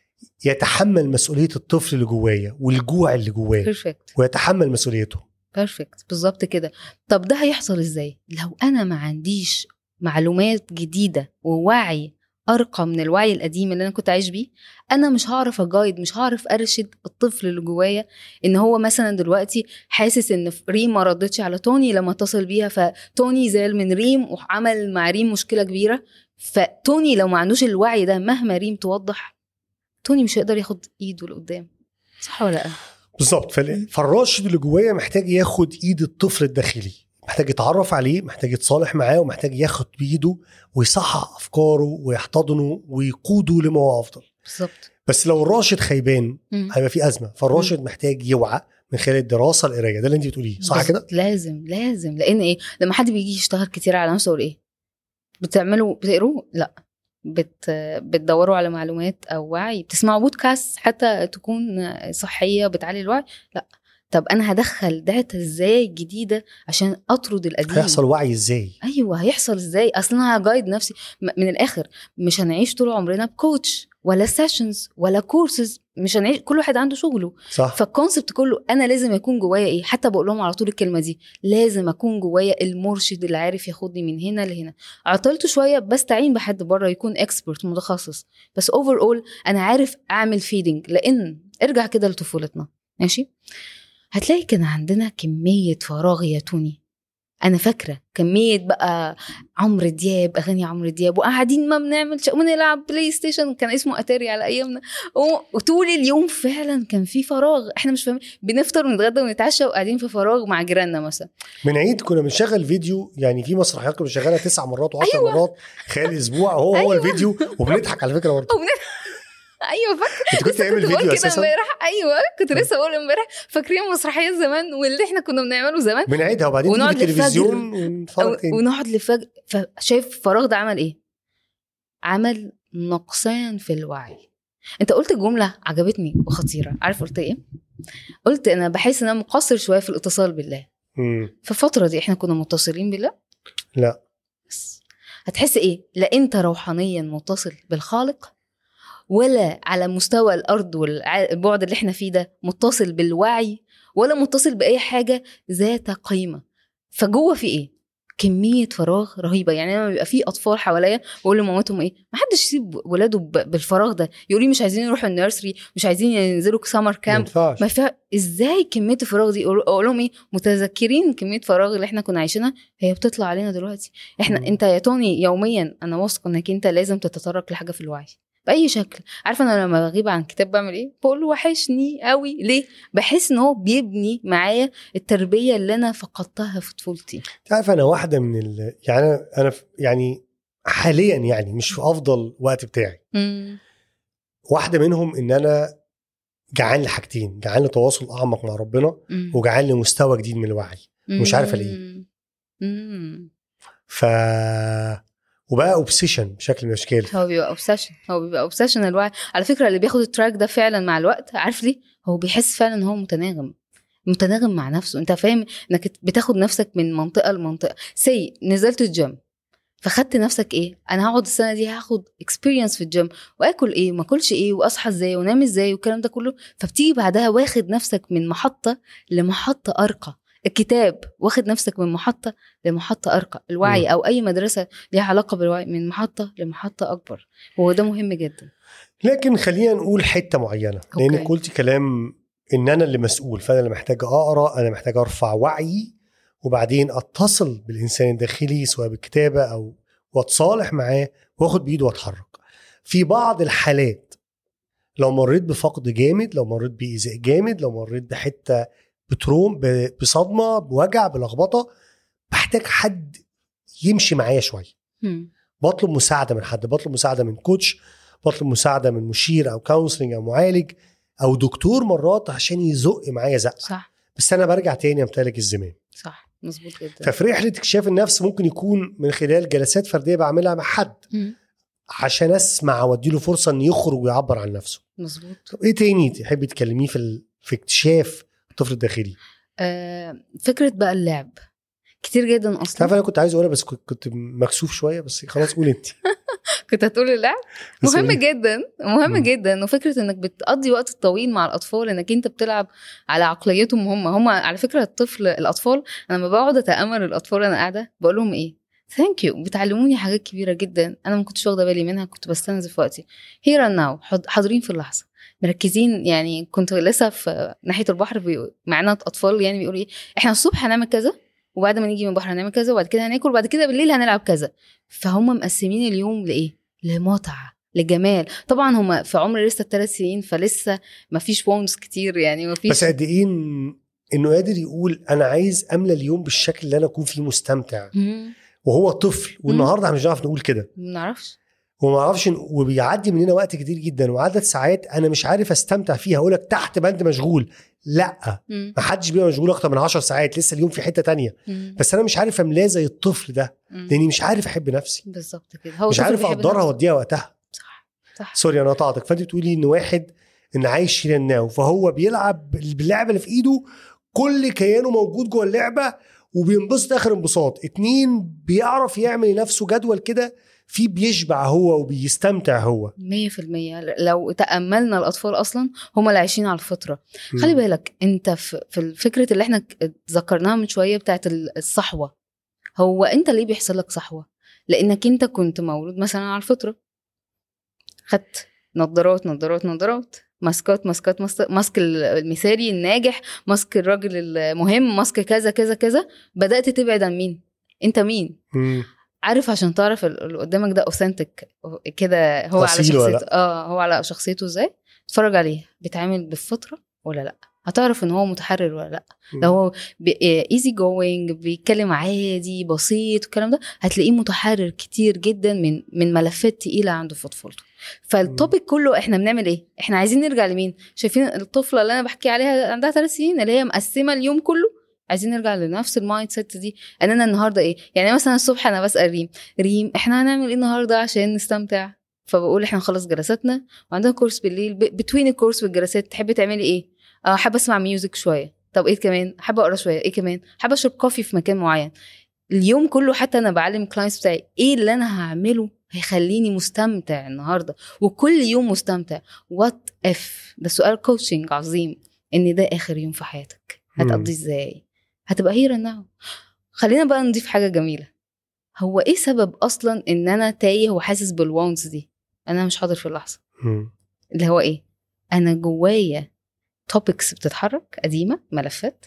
يتحمل مسؤوليه الطفل اللي جوايا والجوع اللي جواه بيرفكت ويتحمل مسؤوليته بيرفكت بالظبط كده طب ده هيحصل ازاي لو انا ما عنديش معلومات جديده ووعي ارقى من الوعي القديم اللي انا كنت عايش بيه انا مش هعرف اجايد مش هعرف ارشد الطفل اللي جوايا ان هو مثلا دلوقتي حاسس ان ريم ما ردتش على توني لما اتصل بيها فتوني زعل من ريم وعمل مع ريم مشكله كبيره فتوني لو ما عندوش الوعي ده مهما ريم توضح توني مش هيقدر ياخد ايده لقدام صح ولا لا بالظبط فال- فالراشد اللي جوايا محتاج ياخد ايد الطفل الداخلي محتاج يتعرف عليه محتاج يتصالح معاه ومحتاج ياخد بايده ويصحح افكاره ويحتضنه ويقوده لما هو افضل بالظبط بس لو الراشد خيبان مم. هيبقى في ازمه فالراشد محتاج يوعى من خلال الدراسه القرايه ده اللي انت بتقوليه صح بس كده لازم لازم لان ايه لما حد بيجي يشتغل كتير على نفسه يقول ايه بتعملوا بتقروه لا بت بتدوروا على معلومات او وعي بتسمعوا بودكاست حتى تكون صحيه بتعلي الوعي لا طب انا هدخل داتا ازاي جديده عشان اطرد القديم هيحصل وعي ازاي ايوه هيحصل ازاي اصلا انا هجايد نفسي م- من الاخر مش هنعيش طول عمرنا بكوتش ولا سيشنز ولا كورسز مش هنعيش كل واحد عنده شغله صح فالكونسبت كله انا لازم يكون جوايا ايه حتى بقول لهم على طول الكلمه دي لازم اكون جوايا المرشد اللي عارف ياخدني من هنا لهنا عطلت شويه بستعين بحد بره يكون اكسبرت متخصص بس اوفر اول انا عارف اعمل فيدنج لان ارجع كده لطفولتنا ماشي هتلاقي كان عندنا كميه فراغ يا توني انا فاكره كميه بقى عمرو دياب اغاني عمرو دياب وقاعدين ما بنعمل شيء ونلعب بلاي ستيشن كان اسمه اتاري على ايامنا و- وطول اليوم فعلا كان في فراغ احنا مش فاهمين بنفطر ونتغدى ونتعشى وقاعدين في فراغ مع جيراننا مثلا من عيد كنا بنشغل فيديو يعني في مسرحيات كنا بنشغلها تسع مرات و10 أيوة. مرات خلال اسبوع هو هو أيوة. الفيديو وبنضحك على فكره برضه ايوه فاكره انت كنت لسه تعمل كنت بقول فيديو كده اساسا امبارح ايوه كنت لسه بقول امبارح فاكرين مسرحيات زمان واللي احنا كنا بنعمله زمان بنعيدها وبعدين تيجي ونقعد في التلفزيون ونتفرج أو- تاني ونقعد لفجأة فشايف الفراغ ده عمل ايه؟ عمل نقصان في الوعي انت قلت جملة عجبتني وخطيرة عارف قلت ايه؟ قلت انا بحس ان انا مقصر شوية في الاتصال بالله مم. في الفترة دي احنا كنا متصلين بالله لا بس هتحس ايه؟ لا انت روحانيا متصل بالخالق ولا على مستوى الارض والبعد اللي احنا فيه ده متصل بالوعي ولا متصل باي حاجه ذات قيمه فجوه في ايه كميه فراغ رهيبه يعني انا لما بيبقى في اطفال حواليا بقول لمامتهم ايه ما حدش يسيب ولاده ب- بالفراغ ده يقول لي مش عايزين يروحوا النيرسري مش عايزين ينزلوا سمر ما كامب ينفعش ما فيها ازاي كميه الفراغ دي اقول أقول لهم ايه متذكرين كميه فراغ اللي احنا كنا عايشينها هي بتطلع علينا دلوقتي احنا مم. انت يا توني يوميا انا واثقه انك انت لازم تتطرق لحاجه في الوعي باي شكل عارفه انا لما بغيب عن كتاب بعمل ايه بقول له وحشني قوي ليه بحس ان هو بيبني معايا التربيه اللي انا فقدتها في طفولتي تعرف انا واحده من ال... يعني انا انا في- يعني حاليا يعني مش في افضل وقت بتاعي مم. واحده منهم ان انا جعان لحاجتين جعان لتواصل اعمق مع ربنا مم. وجعان لمستوى جديد من الوعي مش عارفة ليه. مم. مم. ف وبقى اوبسيشن بشكل من الاشكال هو بيبقى اوبسيشن هو بيبقى اوبسيشن الوعي على فكره اللي بياخد التراك ده فعلا مع الوقت عارف ليه هو بيحس فعلا ان هو متناغم متناغم مع نفسه انت فاهم انك بتاخد نفسك من منطقه لمنطقه سي نزلت الجيم فخدت نفسك ايه انا هقعد السنه دي هاخد اكسبيرينس في الجيم واكل ايه وما اكلش ايه واصحى ازاي وانام ازاي والكلام ده كله فبتيجي بعدها واخد نفسك من محطه لمحطه ارقى الكتاب واخد نفسك من محطه لمحطه ارقى الوعي مم. او اي مدرسه ليها علاقه بالوعي من محطه لمحطه اكبر هو ده مهم جدا لكن خلينا نقول حته معينه لانك أوكي. قلتي كلام ان انا اللي مسؤول فانا اللي محتاج اقرا انا محتاج ارفع وعيي وبعدين اتصل بالانسان الداخلي سواء بالكتابه او واتصالح معاه واخد بايده واتحرك في بعض الحالات لو مريت بفقد جامد لو مريت بايذاء جامد لو مريت بحته بتروم ب- بصدمه بوجع بلخبطه بحتاج حد يمشي معايا شويه هم. بطلب مساعده من حد بطلب مساعده من كوتش بطلب مساعده من مشير او كونسلنج او معالج او دكتور مرات عشان يزق معايا زقه صح بس انا برجع تاني امتلك الزمان صح مظبوط جدا ففي رحله اكتشاف النفس ممكن يكون من خلال جلسات فرديه بعملها مع حد هم. عشان اسمع واديله فرصه ان يخرج ويعبر عن نفسه مظبوط طب ايه تاني تحبي تكلميه في ال... في اكتشاف الطفل الداخلي آه فكره بقى اللعب كتير جدا تعرف اصلا انا كنت عايز اقولها بس كنت كنت مكسوف شويه بس خلاص قول انت كنت هتقول اللعب بس مهم قولي. جدا مهم مم. جدا وفكره انك بتقضي وقت طويل مع الاطفال انك انت بتلعب على عقليتهم هم هم على فكره الطفل الاطفال انا لما بقعد اتامل الاطفال انا قاعده بقول لهم ايه ثانك يو بتعلموني حاجات كبيره جدا انا ما كنتش واخده بالي منها كنت بستنزف وقتي هير اند ناو حاضرين في اللحظه مركزين يعني كنت لسه في ناحيه البحر بي... معانا اطفال يعني بيقولوا ايه احنا الصبح هنعمل كذا وبعد ما نيجي من البحر هنعمل كذا وبعد كده هناكل وبعد كده بالليل هنلعب كذا فهم مقسمين اليوم لايه لمتعه لجمال طبعا هم في عمر لسه الثلاث سنين فلسه ما فيش وونز كتير يعني ما فيش بس قد ايه إن- انه قادر يقول انا عايز املى اليوم بالشكل اللي انا اكون فيه مستمتع وهو طفل والنهارده احنا مش هنعرف نقول كده ما نعرفش وما اعرفش إن- وبيعدي مننا وقت كتير جدا وعدد ساعات انا مش عارف استمتع فيها اقول لك تحت بند مشغول لا مم. ما حدش بيبقى مشغول اكتر من 10 ساعات لسه اليوم في حته تانية مم. بس انا مش عارف املاه زي الطفل ده مم. لاني مش عارف احب نفسي بالظبط كده هو مش الطفل عارف بيحب اقدرها نفسه. واديها وقتها صح صح سوري انا قطعتك فانت بتقولي ان واحد ان عايش شيل الناو فهو بيلعب باللعبه اللي في ايده كل كيانه موجود جوه اللعبه وبينبسط اخر انبساط اتنين بيعرف يعمل لنفسه جدول كده فيه بيشبع هو وبيستمتع هو مية في المية لو تأملنا الأطفال أصلا هم اللي عايشين على الفطرة خلي بالك أنت في في الفكرة اللي احنا ك- ذكرناها من شوية بتاعت ال- الصحوة هو أنت ليه بيحصل لك صحوة؟ لأنك أنت كنت مولود مثلا على الفطرة خدت نظارات نظارات نظارات ماسكات ماسكات ماسك ماسك المثالي الناجح ماسك الراجل المهم ماسك كذا كذا كذا بدأت تبعد عن مين؟ أنت مين؟ مم. عارف عشان تعرف ال- اللي قدامك ده اوثنتيك كده هو على أصيل ولا شخصيته اه هو على شخصيته ازاي اتفرج عليه بيتعامل بالفطره ولا لا هتعرف ان هو متحرر ولا لا لو هو ايزي جوينج بيتكلم عادي بسيط والكلام ده هتلاقيه متحرر كتير جدا من من ملفات تقيله عنده في طفولته فالتوبيك كله احنا بنعمل ايه احنا عايزين نرجع لمين شايفين الطفله اللي انا بحكي عليها عندها ثلاث سنين اللي هي مقسمه اليوم كله عايزين نرجع لنفس المايند سيت دي ان انا النهارده ايه يعني مثلا الصبح انا بسال ريم ريم احنا هنعمل ايه النهارده عشان نستمتع فبقول احنا نخلص جلساتنا وعندنا كورس بالليل بتوين الكورس والجلسات تحبي تعملي ايه اه حابه اسمع ميوزك شويه طب ايه كمان حابه اقرا شويه ايه كمان حابه اشرب كوفي في مكان معين اليوم كله حتى انا بعلم كلاينتس بتاعي ايه اللي انا هعمله هيخليني مستمتع النهارده وكل يوم مستمتع وات اف ده سؤال كوتشنج عظيم ان ده اخر يوم في حياتك هتقضي ازاي هتبقى هيرة ناو خلينا بقى نضيف حاجه جميله هو ايه سبب اصلا ان انا تايه وحاسس بالوانز دي انا مش حاضر في اللحظه مم. اللي هو ايه انا جوايا توبكس بتتحرك قديمه ملفات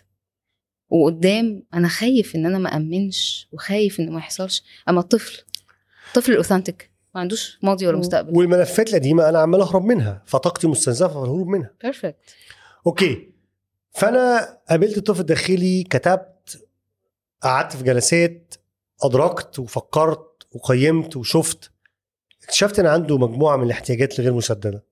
وقدام انا خايف ان انا ما امنش وخايف ان ما يحصلش اما الطفل الطفل الاوثنتيك ما عندوش ماضي ولا مستقبل والملفات القديمه انا عمال اهرب منها فطاقتي مستنزفه في الهروب منها بيرفكت اوكي فانا قابلت الطفل الداخلي كتبت قعدت في جلسات ادركت وفكرت وقيمت وشفت اكتشفت ان عنده مجموعه من الاحتياجات الغير مسدده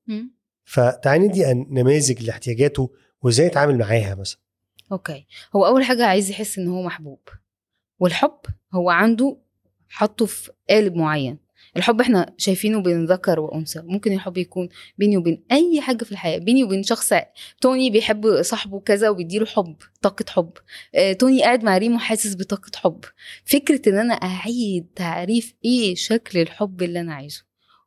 فتعالي ندي أن- نماذج لاحتياجاته وازاي يتعامل معاها مثلا اوكي هو اول حاجه عايز يحس ان هو محبوب والحب هو عنده حطه في قالب معين الحب احنا شايفينه بين ذكر وانثى ممكن الحب يكون بيني وبين اي حاجه في الحياه بيني وبين شخص توني بيحب صاحبه كذا وبيديله حب طاقه حب آه، توني قاعد مع ريم وحاسس بطاقه حب فكره ان انا اعيد تعريف ايه شكل الحب اللي انا عايزه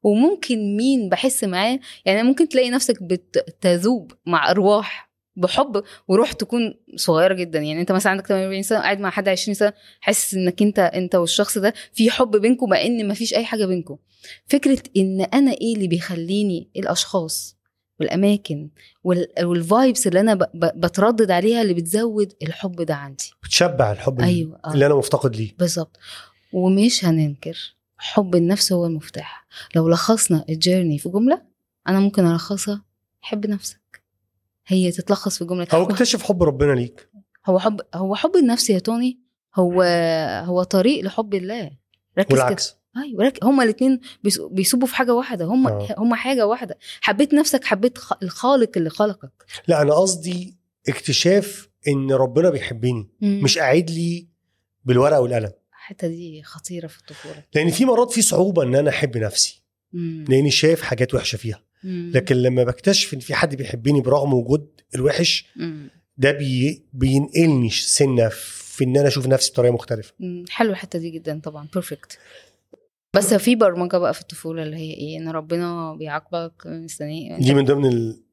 وممكن مين بحس معاه يعني ممكن تلاقي نفسك بتذوب مع ارواح بحب وروح تكون صغيره جدا يعني انت مثلا عندك 48 سنه قاعد مع حد 20 سنه حاسس انك انت انت والشخص ده في حب بينكم مع ان مفيش اي حاجه بينكم فكره ان انا ايه اللي بيخليني الاشخاص والاماكن والفايبس اللي انا ب- ب- بتردد عليها اللي بتزود الحب ده عندي بتشبع الحب ايوه آه. اللي انا مفتقد ليه بالظبط ومش هننكر حب النفس هو المفتاح لو لخصنا الجيرني في جمله انا ممكن الخصها حب نفسك هي تتلخص في جمله او اكتشف حب ربنا ليك هو حب هو حب النفس يا توني هو هو طريق لحب الله ركز كده والعكس ايوه رك... هما الاثنين بيصبوا في حاجه واحده هما آه. هما حاجه واحده حبيت نفسك حبيت خ... الخالق اللي خلقك لا انا قصدي اكتشاف ان ربنا بيحبني مم. مش قاعد لي بالورقه والقلم الحته دي خطيره في الطفوله لان في مرات في صعوبه ان انا احب نفسي مم. لاني شايف حاجات وحشه فيها مم. لكن لما بكتشف ان في حد بيحبني برغم وجود الوحش مم. ده بي بينقلني سنه في ان انا اشوف نفسي بطريقه مختلفه مم. حلوه الحته دي جدا طبعا بيرفكت بس في برمجه بقى في الطفوله اللي هي ايه ان ربنا بيعاقبك مستني دي من ضمن ال-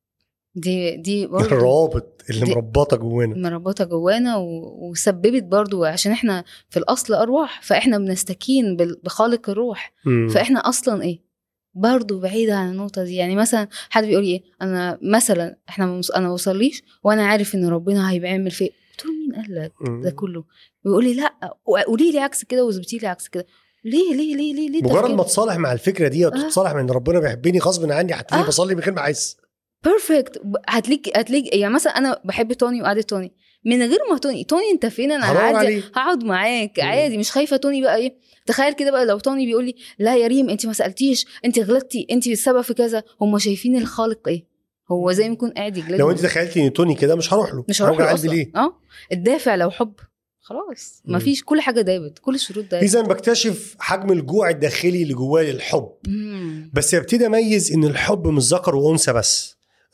دي دي برضه الروابط اللي دي- مربطه جوانا مربوطه جوانا و- وسببت برضو عشان احنا في الاصل ارواح فاحنا بنستكين بال- بخالق الروح مم. فاحنا اصلا ايه برضو بعيدة عن النقطة دي يعني مثلا حد بيقول لي ايه انا مثلا احنا مس- انا ما وصليش وانا عارف ان ربنا هيعمل في قلت له مين قال لك مم. ده كله بيقول لي لا قولي لي عكس كده واثبتي لي عكس كده ليه ليه ليه ليه ليه مجرد تفكير؟ ما تصالح مع الفكره دي آه. وتتصالح مع ان ربنا بيحبني غصب عني هتلاقيني آه. بصلي من غير ما احس بيرفكت هتليك هتليك يعني مثلا انا بحب توني وقعدة توني من غير ما توني توني انت فين انا هدور هعدي عليه هقعد معاك مم. عادي مش خايفه توني بقى ايه تخيل كده بقى لو توني بيقول لي لا يا ريم انت ما سالتيش انت غلطتي انت السبب في كذا هم شايفين الخالق ايه هو زي ما يكون قاعد يجلدهم لو انت تخيلتي ان توني كده مش هروح له مش هروح هوجع له قلبي اصلا ليه اه الدافع لو حب خلاص مم. مفيش كل حاجه دابت كل الشروط دابت اذا بكتشف حجم الجوع الداخلي اللي جوايا للحب مم. بس ابتدي اميز ان الحب مش ذكر وانثى بس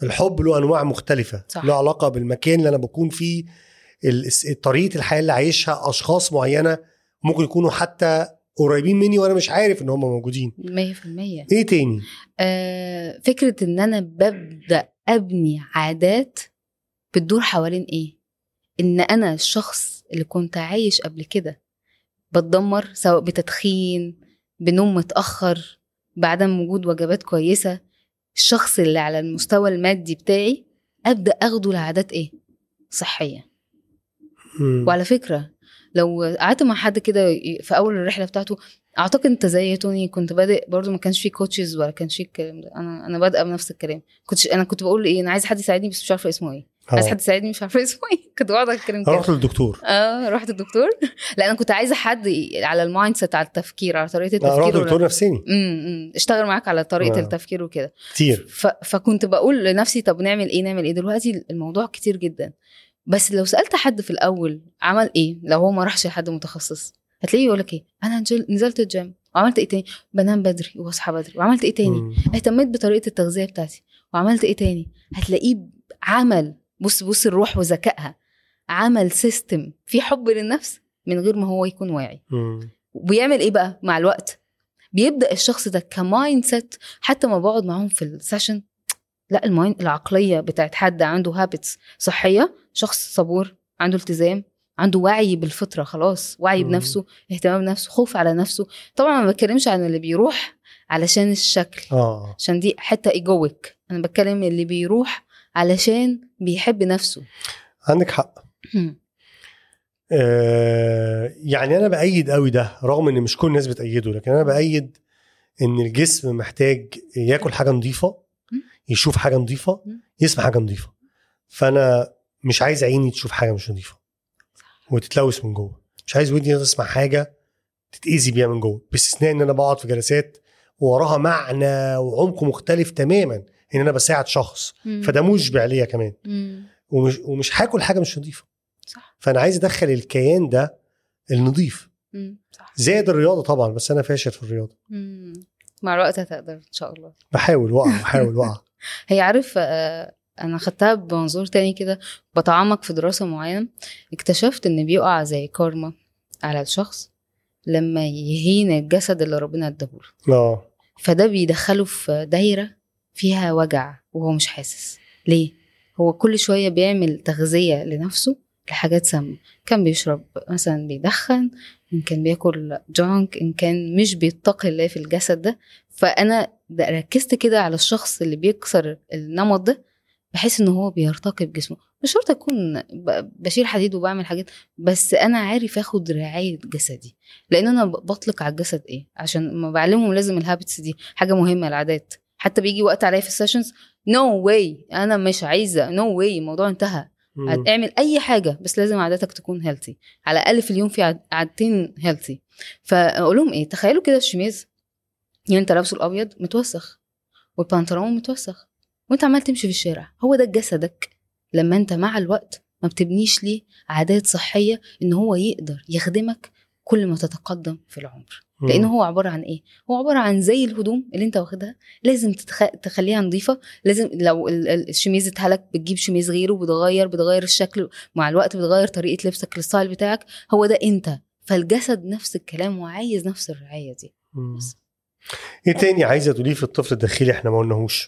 الحب له انواع مختلفه صح. له علاقه بالمكان اللي انا بكون فيه ال- طريقه الحياه اللي عايشها اشخاص معينه ممكن يكونوا حتى قريبين مني وانا مش عارف ان هم موجودين 100% ايه تاني آه فكره ان انا ببدا ابني عادات بتدور حوالين ايه ان انا الشخص اللي كنت عايش قبل كده بتدمر سواء بتدخين بنوم متاخر بعدم وجود وجبات كويسه الشخص اللي على المستوى المادي بتاعي ابدا اخده لعادات ايه صحيه مم. وعلى فكره لو قعدت مع حد كده في اول الرحله بتاعته اعتقد انت زي توني كنت بادئ برضو ما كانش في كوتشز ولا كانش في الكلام ده انا انا بادئه بنفس الكلام كنتش انا كنت بقول ايه انا عايز حد يساعدني بس مش عارفه اسمه ايه عايز آه. حد يساعدني مش عارفه اسمه ايه كنت بقعد اتكلم كده رحت للدكتور اه رحت الدكتور لا انا كنت عايزه حد ي- على المايند سيت على التفكير على طريقه لا، رحت التفكير ولا- لدكتور نفساني امم أمم. اشتغل معاك على طريقه آه. التفكير وكده كتير ف... فكنت بقول لنفسي طب نعمل ايه نعمل ايه دلوقتي الموضوع كتير جدا بس لو سالت حد في الاول عمل ايه لو هو ما راحش لحد متخصص هتلاقيه يقول لك ايه انا نزل- نزلت الجيم وعملت ايه تاني بنام بدري واصحى بدري وعملت ايه تاني مم. اهتميت بطريقه التغذيه بتاعتي وعملت ايه تاني هتلاقيه عمل بص بص الروح وذكائها عمل سيستم في حب للنفس من غير ما هو يكون واعي مم. وبيعمل ايه بقى مع الوقت بيبدا الشخص ده كمايند سيت حتى ما بقعد معاهم في السيشن لا المايند العقليه بتاعت حد عنده هابتس صحيه شخص صبور عنده التزام عنده وعي بالفطره خلاص وعي مم. بنفسه اهتمام بنفسه خوف على نفسه طبعا ما بتكلمش عن اللي بيروح علشان الشكل اه عشان دي حته ايجويك انا بتكلم اللي بيروح علشان بيحب نفسه عندك حق آه يعني انا بايد قوي ده رغم ان مش كل الناس بتايده لكن انا بايد ان الجسم محتاج ياكل حاجه نظيفه مم. يشوف حاجه نظيفه مم. يسمع حاجه نظيفه فانا مش عايز عيني تشوف حاجه مش نظيفه وتتلوث من جوه مش عايز ودني تسمع حاجه تتاذي بيها من جوه باستثناء ان انا بقعد في جلسات وراها معنى وعمق مختلف تماما ان انا بساعد شخص فده مشبع ليا كمان مم. ومش ومش هاكل حاجه مش نظيفه صح فانا عايز ادخل الكيان ده النظيف مم. صح زائد الرياضه طبعا بس انا فاشل في الرياضه مم. مع الوقت هتقدر ان شاء الله بحاول وقع بحاول وقع هي عارف آه، انا خدتها بمنظور تاني كده بتعمق في دراسة معينة اكتشفت ان بيقع زي كارما على الشخص لما يهين الجسد اللي ربنا اداهوله اه فده بيدخله في دايرة فيها وجع وهو مش حاسس ليه؟ هو كل شوية بيعمل تغذية لنفسه لحاجات سامة كان بيشرب مثلا بيدخن إن كان بياكل جانك إن كان مش بيتقي الله في الجسد ده فأنا ده ركزت كده على الشخص اللي بيكسر النمط ده بحس إن هو بيرتقي بجسمه مش شرط أكون ب- بشيل حديد وبعمل حاجات بس أنا عارف آخد رعاية جسدي لأن أنا ب- بطلق على الجسد إيه عشان ما بعلمهم لازم الهابتس دي حاجه مهمه العادات حتى بيجي وقت عليا في السيشنز نو واي انا مش عايزه نو no واي الموضوع انتهى مم. اعمل اي حاجه بس لازم عاداتك تكون هيلثي على الاقل في اليوم في عاد- عادتين هيلثي فاقول لهم ايه تخيلوا كده الشميز يعني انت لابسه الابيض متوسخ والبنطلون متوسخ وانت عمال تمشي في الشارع هو ده جسدك لما انت مع الوقت ما بتبنيش ليه عادات صحيه ان هو يقدر يخدمك كل ما تتقدم في العمر مم. لان هو عباره عن ايه هو عباره عن زي الهدوم اللي انت واخدها لازم تتخ... تخليها نظيفه لازم لو ال- ال- الشميز اتهلك بتجيب شميز غيره بتغير بتغير الشكل مع الوقت بتغير طريقه لبسك الستايل بتاعك هو ده انت فالجسد نفس الكلام وعايز نفس الرعايه دي مم. بس. ايه تاني عايزه تقوليه في الطفل الداخلي احنا ما قلناهوش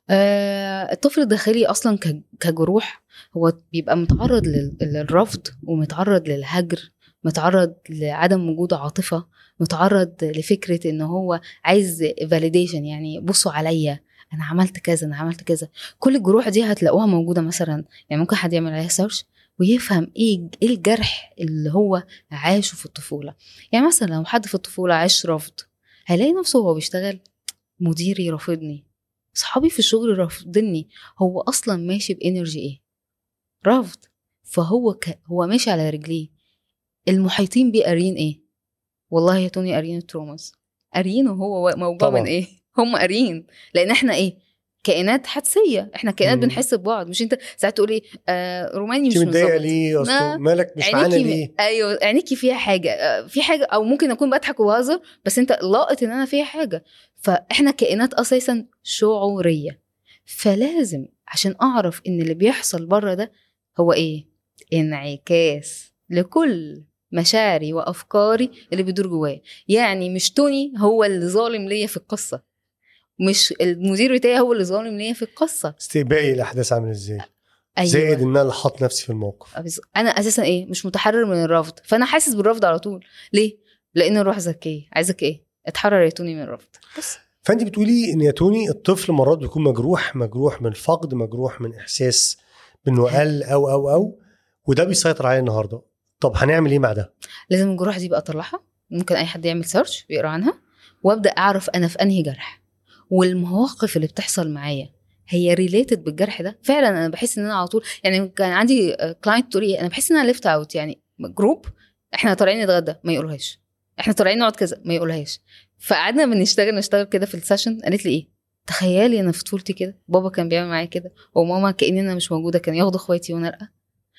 آه الطفل الداخلي اصلا ك- كجروح هو بيبقى متعرض لل- للرفض ومتعرض للهجر متعرض لعدم وجود عاطفه متعرض لفكره ان هو عايز فاليديشن يعني بصوا عليا انا عملت كذا انا عملت كذا كل الجروح دي هتلاقوها موجوده مثلا يعني ممكن حد يعمل عليها سيرش ويفهم ايه ايه الجرح اللي هو عاشه في الطفوله يعني مثلا لو حد في الطفوله عاش رفض هيلاقي نفسه وهو بيشتغل مديري رافضني صحابي في الشغل رافضني هو اصلا ماشي بانرجي ايه رفض فهو ك... هو ماشي على رجليه المحيطين بيه قاريين ايه والله يا توني قاريين التروماز قاريينه هو موجوع طبعا. من ايه هم قاريين لان احنا ايه كائنات حدسيه احنا كائنات مم. بنحس ببعض مش انت ساعات تقولي آه روماني مش انت متضايقه مظبط ليه ما- اصل مالك مش معانا عينيكي ليه ايوه عينيكي فيها حاجه آه، في حاجه او ممكن اكون بضحك وبهزر بس انت لاقط ان انا فيها حاجه فاحنا كائنات اساسا شعوريه فلازم عشان اعرف ان اللي بيحصل بره ده هو ايه انعكاس لكل مشاعري وافكاري اللي بيدور جوايا يعني مش توني هو اللي ظالم ليا في القصه مش المدير بتاعي هو اللي ظالم ليا في القصه استقبالي الاحداث عامل ازاي ايوه زائد ان انا اللي حاط نفسي في الموقف بس انا اساسا ايه مش متحرر من الرفض فانا حاسس بالرفض على طول ليه لان الروح ذكيه عايزك ايه اتحرر يا توني من الرفض بس فانت بتقولي ان يا توني الطفل مرات بيكون مجروح مجروح من الفقد مجروح من احساس بانه قل او او او وده بيسيطر عليه النهارده طب هنعمل ايه مع ده لازم الجروح دي بقى اطلعها ممكن اي حد يعمل سيرش ويقرا عنها وابدا اعرف انا في انهي جرح والمواقف اللي بتحصل معايا هي ريليتد بالجرح ده فعلا انا بحس ان انا على طول يعني كان عندي كلاينت تقول لي انا بحس ان انا ليفت اوت يعني جروب احنا طالعين نتغدى ما يقولوهاش احنا طالعين نقعد كذا ما يقولهاش فقعدنا بنشتغل نشتغل كده في السيشن قالت لي ايه تخيلي انا في طفولتي كده بابا كان بيعمل معايا كده وماما كأن انا مش موجوده كان ياخدوا اخواتي وانا لا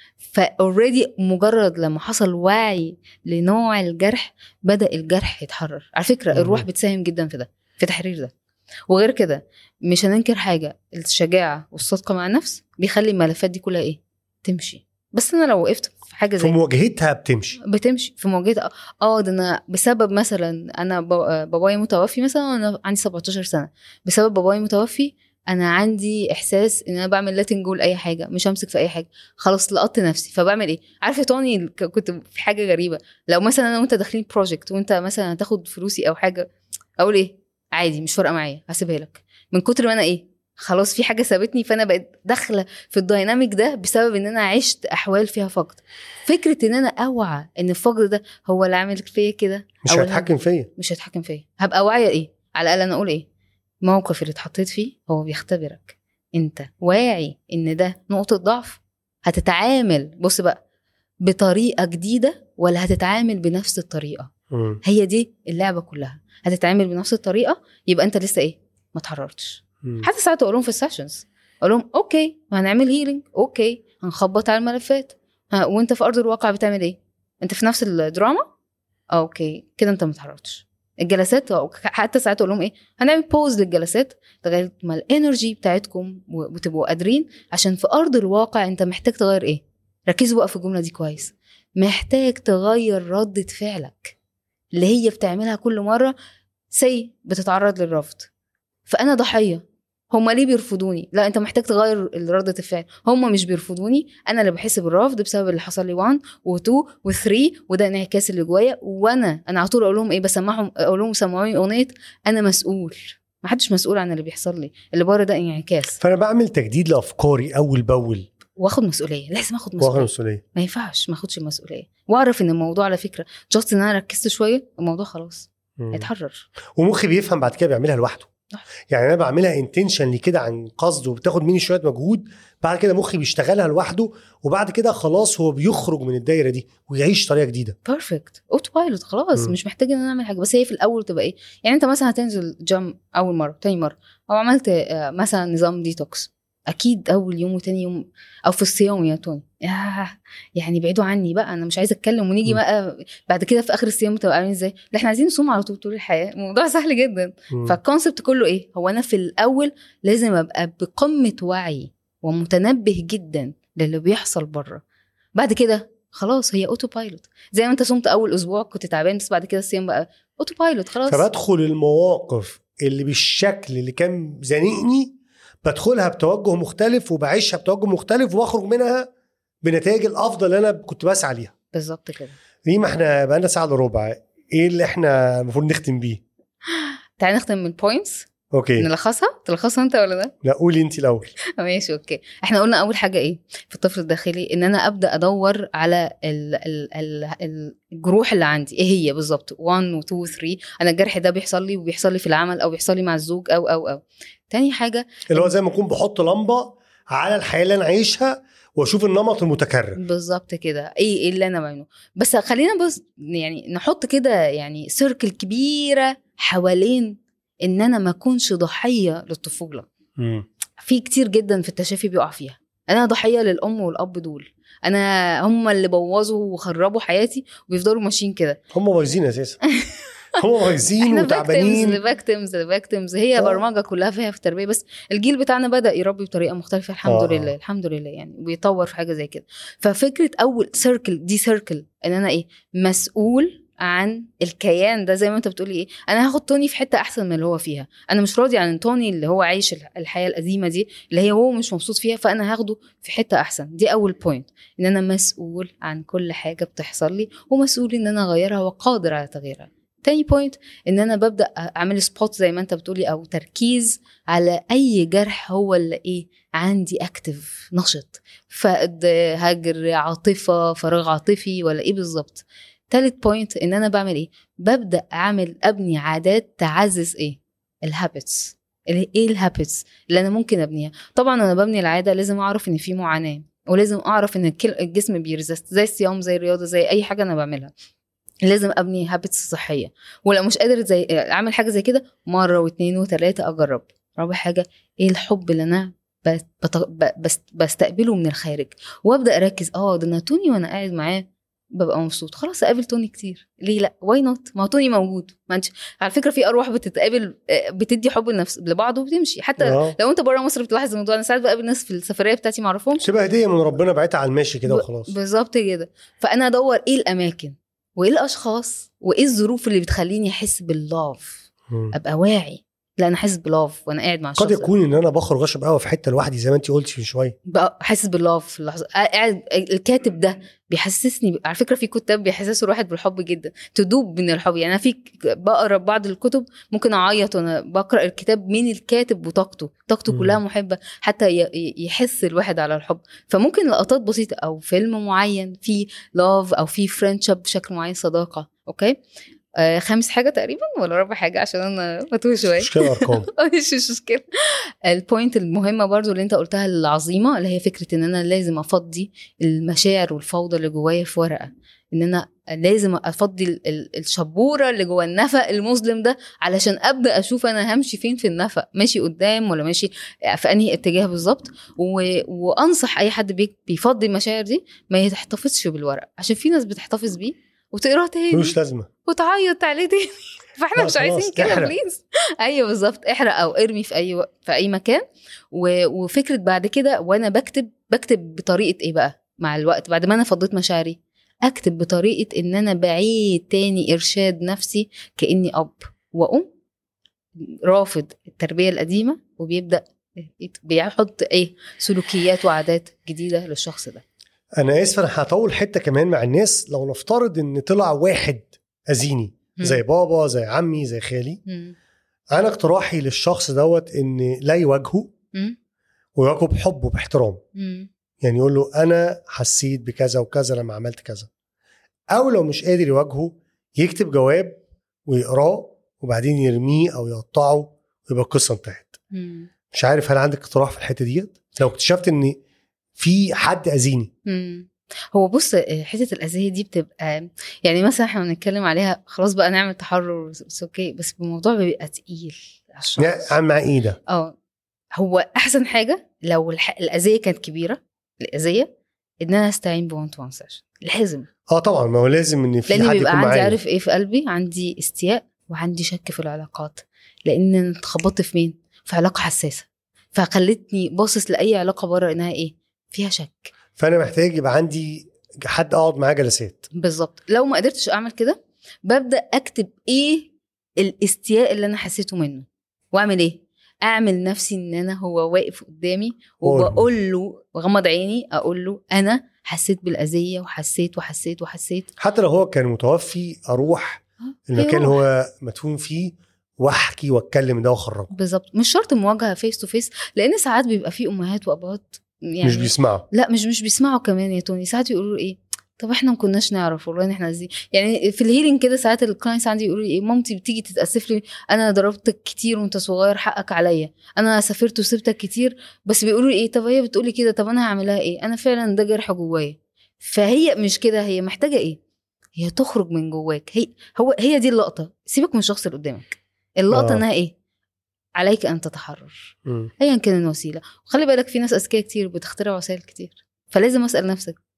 فاوريدي مجرد لما حصل وعي لنوع الجرح بدا الجرح يتحرر على فكره الروح مم. بتساهم جدا في ده في تحرير ده وغير كده مش هننكر حاجه الشجاعه والصدق مع النفس بيخلي الملفات دي كلها ايه تمشي بس انا لو وقفت في حاجه في زي مواجهتها بتمشي بتمشي في مواجهه اه ده انا بسبب مثلا انا با- بابايا متوفي مثلا وانا عندي 17 سنه بسبب بابايا متوفي انا عندي احساس ان انا بعمل لاتنج جو لاي حاجه مش همسك في اي حاجه خلاص لقطت نفسي فبعمل ايه عارف يا توني ك- كنت في حاجه غريبه لو مثلا انا وانت داخلين بروجكت وانت مثلا هتاخد فلوسي او حاجه اقول ايه عادي مش فارقه معايا هسيبها لك من كتر ما انا ايه خلاص في حاجه سابتني فانا بقيت داخله في الدايناميك ده بسبب ان انا عشت احوال فيها فقد فكره ان انا اوعى ان الفقد ده هو اللي عامل فيا كده مش أو هيتحكم فيا مش هيتحكم فيا هبقى واعيه ايه على الاقل انا اقول ايه الموقف اللي اتحطيت فيه هو بيختبرك انت واعي ان ده نقطه ضعف هتتعامل بص بقى بطريقه جديده ولا هتتعامل بنفس الطريقه مم. هي دي اللعبه كلها هتتعامل بنفس الطريقه يبقى انت لسه ايه ما اتحررتش مم. حتى ساعات اقول لهم في السيشنز اقول لهم اوكي هنعمل هيلينج اوكي هنخبط على الملفات ها وانت في ارض الواقع بتعمل ايه انت في نفس الدراما آه، اوكي كده انت ما اتحررتش الجلسات أو حتى ساعات اقول لهم ايه هنعمل بوز للجلسات لغايه ما الانرجي بتاعتكم و- وتبقوا قادرين عشان في ارض الواقع انت محتاج تغير ايه ركزوا بقى في الجمله دي كويس محتاج تغير ردة فعلك اللي هي بتعملها كل مرة سي بتتعرض للرفض فأنا ضحية هما ليه بيرفضوني لا انت محتاج تغير ردة الفعل هما مش بيرفضوني انا اللي بحس بالرفض بسبب اللي حصل لي 1 و2 و3 وده انعكاس اللي جوايا وانا انا على طول اقول لهم ايه بسمعهم اقول لهم سمعوني اغنيه انا مسؤول ما حدش مسؤول عن اللي بيحصل لي اللي بره ده انعكاس فانا بعمل تجديد لافكاري اول باول واخد مسؤوليه لازم اخد واخد مسؤوليه مسؤوليه ما ينفعش ما اخدش المسؤوليه واعرف ان الموضوع على فكره جاست ان انا ركزت شويه الموضوع خلاص مم. هيتحرر ومخي بيفهم بعد كده بيعملها لوحده صح. يعني انا بعملها انتنشنلي كده عن قصد وبتاخد مني شويه مجهود بعد كده مخي بيشتغلها لوحده وبعد كده خلاص هو بيخرج من الدايره دي ويعيش طريقه جديده بيرفكت اوتو بايلوت خلاص مم. مش محتاج ان انا اعمل حاجه بس هي في الاول تبقى ايه يعني انت مثلا هتنزل جيم اول مره تاني مره او عملت آه، مثلا نظام ديتوكس اكيد اول يوم وتاني يوم او في الصيام يا توني ياه يعني بعيدوا عني بقى انا مش عايزه اتكلم ونيجي مم. بقى بعد كده في اخر الصيام تبقى عاملين ازاي لا احنا عايزين نصوم على طول طول الحياه الموضوع سهل جدا مم. فالكونسبت كله ايه هو انا في الاول لازم ابقى بقمه وعي ومتنبه جدا للي بيحصل بره بعد كده خلاص هي اوتو بايلوت زي ما انت صمت اول اسبوع كنت تعبان بس بعد كده الصيام بقى اوتو بايلوت خلاص فبدخل المواقف اللي بالشكل اللي كان زنقني بدخلها بتوجه مختلف وبعيشها بتوجه مختلف واخرج منها بنتائج الافضل اللي انا كنت بسعى ليها بالظبط كده دي ما احنا بقالنا ساعه الا ربع ايه اللي احنا المفروض نختم بيه تعالى نختم من بوينتس اوكي نلخصها تلخصها انت ولا ده لا قولي انت الاول ماشي اوكي احنا قلنا اول حاجه ايه في الطفل الداخلي ان انا ابدا ادور على ال ال ال الجروح اللي عندي ايه هي بالظبط 1 و 2 و 3 انا الجرح ده بيحصل لي وبيحصل لي في العمل او بيحصل لي مع الزوج او او او تاني حاجه اللي هو زي ما اكون بحط لمبه على الحياه اللي انا عايشها واشوف النمط المتكرر بالظبط كده ايه ايه اللي انا بعمله بس خلينا بس يعني نحط كده يعني سيركل كبيره حوالين ان انا ما اكونش ضحيه للطفوله مم. في كتير جدا في التشافي بيقع فيها انا ضحيه للام والاب دول انا هم اللي بوظوا وخربوا حياتي وبيفضلوا ماشيين كده هم بايظين اساسا هم بايظين احنا فيكتيمز وتعبانين فيكتيمز فيكتيمز هي آه. برمجه كلها فيها في التربيه بس الجيل بتاعنا بدا يربي بطريقه مختلفه الحمد آه. لله الحمد لله يعني ويطور في حاجه زي كده ففكره اول سيركل دي سيركل ان انا ايه مسؤول عن الكيان ده زي ما انت بتقولي ايه انا هاخد توني في حته احسن من اللي هو فيها انا مش راضي عن توني اللي هو عايش الح- الحياه القديمه دي اللي هي هو مش مبسوط فيها فانا هاخده في حته احسن دي اول بوينت ان انا مسؤول عن كل حاجه بتحصل لي ومسؤول ان انا اغيرها وقادر على تغييرها تاني بوينت ان انا ببدا اعمل سبوت زي ما انت بتقولي او تركيز على اي جرح هو اللي ايه عندي اكتف نشط فقد هجر عاطفه فراغ عاطفي ولا ايه بالظبط تالت بوينت ان انا بعمل ايه ببدا اعمل ابني عادات تعزز ايه الهابتس اللي ايه الهابتس اللي انا ممكن ابنيها طبعا انا ببني العاده لازم اعرف ان في معاناه ولازم اعرف ان الكل- الجسم بيرزست زي الصيام زي الرياضه زي اي حاجه انا بعملها لازم ابني هابتس صحيه ولو مش قادر زي اعمل حاجه زي كده مره واثنين وثلاثه اجرب رابع حاجه ايه الحب اللي انا بت- بت- ب- بس بستقبله من الخارج وابدا اركز اه ده انا توني وانا قاعد معاه ببقى مبسوط خلاص اقابل توني كتير ليه لا واي نوت ما هو توني موجود ما انت على فكره في ارواح بتتقابل آه، بتدي حب لنفس لبعض وبتمشي حتى آه. لو انت بره مصر بتلاحظ الموضوع انا ساعات بقابل ناس في السفريه بتاعتي ما اعرفهمش تبقى هديه من ربنا بعتها على الماشي كده ب- وخلاص بالظبط كده فانا ادور ايه الاماكن وايه الاشخاص وايه الظروف اللي بتخليني احس باللاف مم. ابقى واعي لا انا حاسس بلاف وانا قاعد مع الشخص قد ده. يكون ان انا بخرج اشرب قهوه في حته لوحدي زي ما انت قلتي من شويه بقى حاسس باللاف في اللحظه قاعد الكاتب ده بيحسسني على فكره في كتاب بيحسسوا الواحد بالحب جدا تدوب من الحب يعني انا في ك- بقرا بعض الكتب ممكن اعيط وانا بقرا الكتاب من الكاتب وطاقته طاقته مم. كلها محبه حتى ي- ي- يحس الواحد على الحب فممكن لقطات بسيطه او فيلم معين فيه لاف او فيه فريندشيب بشكل معين صداقه اوكي آه خامس حاجه تقريبا ولا رابع حاجه عشان انا بتوه شويه مشكله ارقام مش مش مشكله البوينت المهمه برضو اللي انت قلتها العظيمه اللي هي فكره ان انا لازم افضي المشاعر والفوضى اللي جوايا في ورقه ان انا لازم افضي ال- ال- الشبوره اللي جوا النفق المظلم ده علشان ابدا اشوف انا همشي فين في النفق ماشي قدام ولا ماشي في انهي اتجاه بالظبط و... وانصح اي حد بي... بيفضي المشاعر دي ما يحتفظش بالورق عشان في ناس بتحتفظ بيه وتقراه تاني ملوش لازمه وتعيط عليه تاني فاحنا لا مش خلاص، عايزين كده احرق. بليز ايوه بالظبط احرق او ارمي في اي وق- في اي مكان و... وفكره بعد كده وانا بكتب بكتب بطريقه ايه بقى مع الوقت بعد ما انا فضيت مشاعري اكتب بطريقه ان انا بعيد تاني ارشاد نفسي كاني اب وام رافض التربيه القديمه وبيبدا بيحط ايه سلوكيات وعادات جديده للشخص ده انا اسف انا هطول حته كمان مع الناس لو نفترض ان طلع واحد اذيني زي بابا زي عمي زي خالي مم. انا اقتراحي للشخص دوت ان لا يواجهه مم. ويواجهه بحب وباحترام مم. يعني يقول له انا حسيت بكذا وكذا لما عملت كذا او لو مش قادر يواجهه يكتب جواب ويقراه وبعدين يرميه او يقطعه ويبقى القصه انتهت مم. مش عارف هل عندك اقتراح في الحته ديت لو اكتشفت ان في حد اذيني مم. هو بص حته الاذيه دي بتبقى يعني مثلا احنا بنتكلم عليها خلاص بقى نعمل تحرر بس اوكي بس الموضوع بيبقى تقيل على الشخص يعني عامل معاه ايه ده اه هو احسن حاجه لو الح... الاذيه كانت كبيره الاذيه ان انا استعين بوان تو وان سيشن لازم اه طبعا ما هو لازم ان في لان حد بيبقى يكون عندي معايا عارف ايه في قلبي عندي استياء وعندي شك في العلاقات لان أنا اتخبطت في مين في علاقه حساسه فخلتني باصص لاي علاقه بره انها ايه فيها شك فانا محتاج يبقى عندي حد اقعد معاه جلسات بالظبط لو ما قدرتش اعمل كده ببدا اكتب ايه الاستياء اللي انا حسيته منه واعمل ايه اعمل نفسي ان انا هو واقف قدامي قول. وبقول له وغمض عيني اقول له انا حسيت بالاذيه وحسيت وحسيت وحسيت حتى لو هو كان متوفي اروح المكان اللي هو مدفون فيه واحكي واتكلم ده واخرجه بالظبط مش شرط مواجهه فيس تو فيس لان ساعات بيبقى في امهات وابهات يعني مش بيسمعوا لا مش مش بيسمعوا كمان يا توني ساعات يقولوا ايه طب احنا ما كناش نعرف والله ان احنا عايزين يعني في الهيرنج كده ساعات الكلاينتس عندي يقولوا لي ايه مامتي بتيجي تتاسف لي انا ضربتك كتير وانت صغير حقك عليا انا سافرت وسبتك كتير بس بيقولوا لي ايه طب هي بتقولي كده طب انا هعملها ايه انا فعلا ده جرح جوايا فهي مش كده هي محتاجه ايه هي تخرج من جواك هي هو هي دي اللقطه سيبك من الشخص اللي قدامك اللقطه آه. انها ايه عليك ان تتحرر مم. ايا كان الوسيله وخلي بالك في ناس اذكياء كتير بتخترع وسائل كتير فلازم اسال نفسك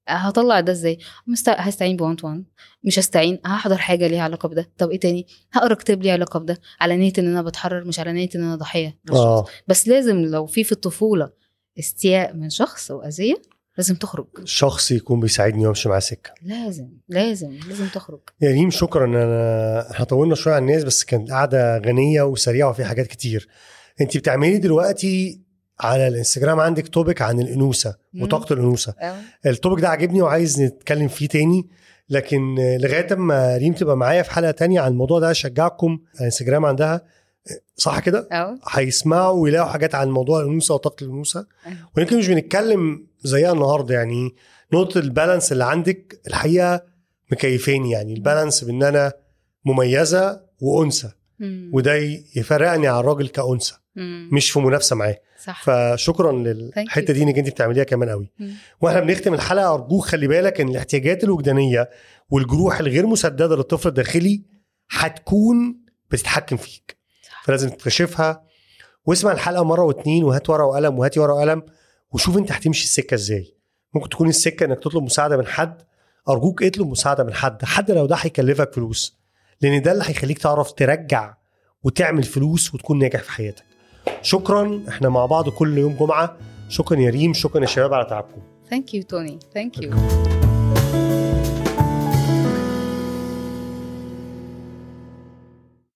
هطلع ده ازاي مست... هستعين بوان تو وان مش هستعين هحضر حاجه ليها علاقه بده طب ايه تاني هقرا كتاب ليه علاقه بده على نيه ان انا بتحرر مش على نيه ان انا ضحيه للشخص. اه بس لازم لو في في الطفوله استياء من شخص واذيه لازم تخرج شخص يكون بيساعدني وامشي معاه سكه لازم لازم لازم تخرج يا ريم شكرا انا احنا طولنا شويه على الناس بس كانت قاعده غنيه وسريعه وفيها حاجات كتير انت بتعملي دلوقتي على الانستجرام عندك توبك عن الانوثه مم. وطاقه الانوثه أه. التوبك ده عاجبني وعايز نتكلم فيه تاني لكن لغايه اما ريم تبقى معايا في حلقه تانية عن الموضوع ده اشجعكم على الانستجرام عندها صح كده اه هيسمعوا ويلاقوا حاجات عن موضوع الانوثه وطاقه الانوثه أيوة. ويمكن مش بنتكلم زيها النهارده يعني نقطه البالانس اللي عندك الحقيقه مكيفاني يعني البالانس بان انا مميزه وانثى مم. وده يفرقني عن الراجل كانثى مم. مش في منافسه معاه صح فشكرا Thank للحته you. دي انك انت بتعمليها كمان قوي مم. واحنا بنختم الحلقه ارجوك خلي بالك ان الاحتياجات الوجدانيه والجروح الغير مسدده للطفل الداخلي هتكون بتتحكم فيك صح. فلازم تكتشفها واسمع الحلقه مره واتنين وهات ورقه وقلم وهاتي ورقه وقلم وشوف انت هتمشي السكه ازاي ممكن تكون السكه انك تطلب مساعده من حد ارجوك اطلب مساعده من حد حد لو ده هيكلفك فلوس لان ده اللي هيخليك تعرف ترجع وتعمل فلوس وتكون ناجح في حياتك شكرا احنا مع بعض كل يوم جمعه شكرا يا ريم شكرا يا شباب على تعبكم ثانك يو توني ثانك يو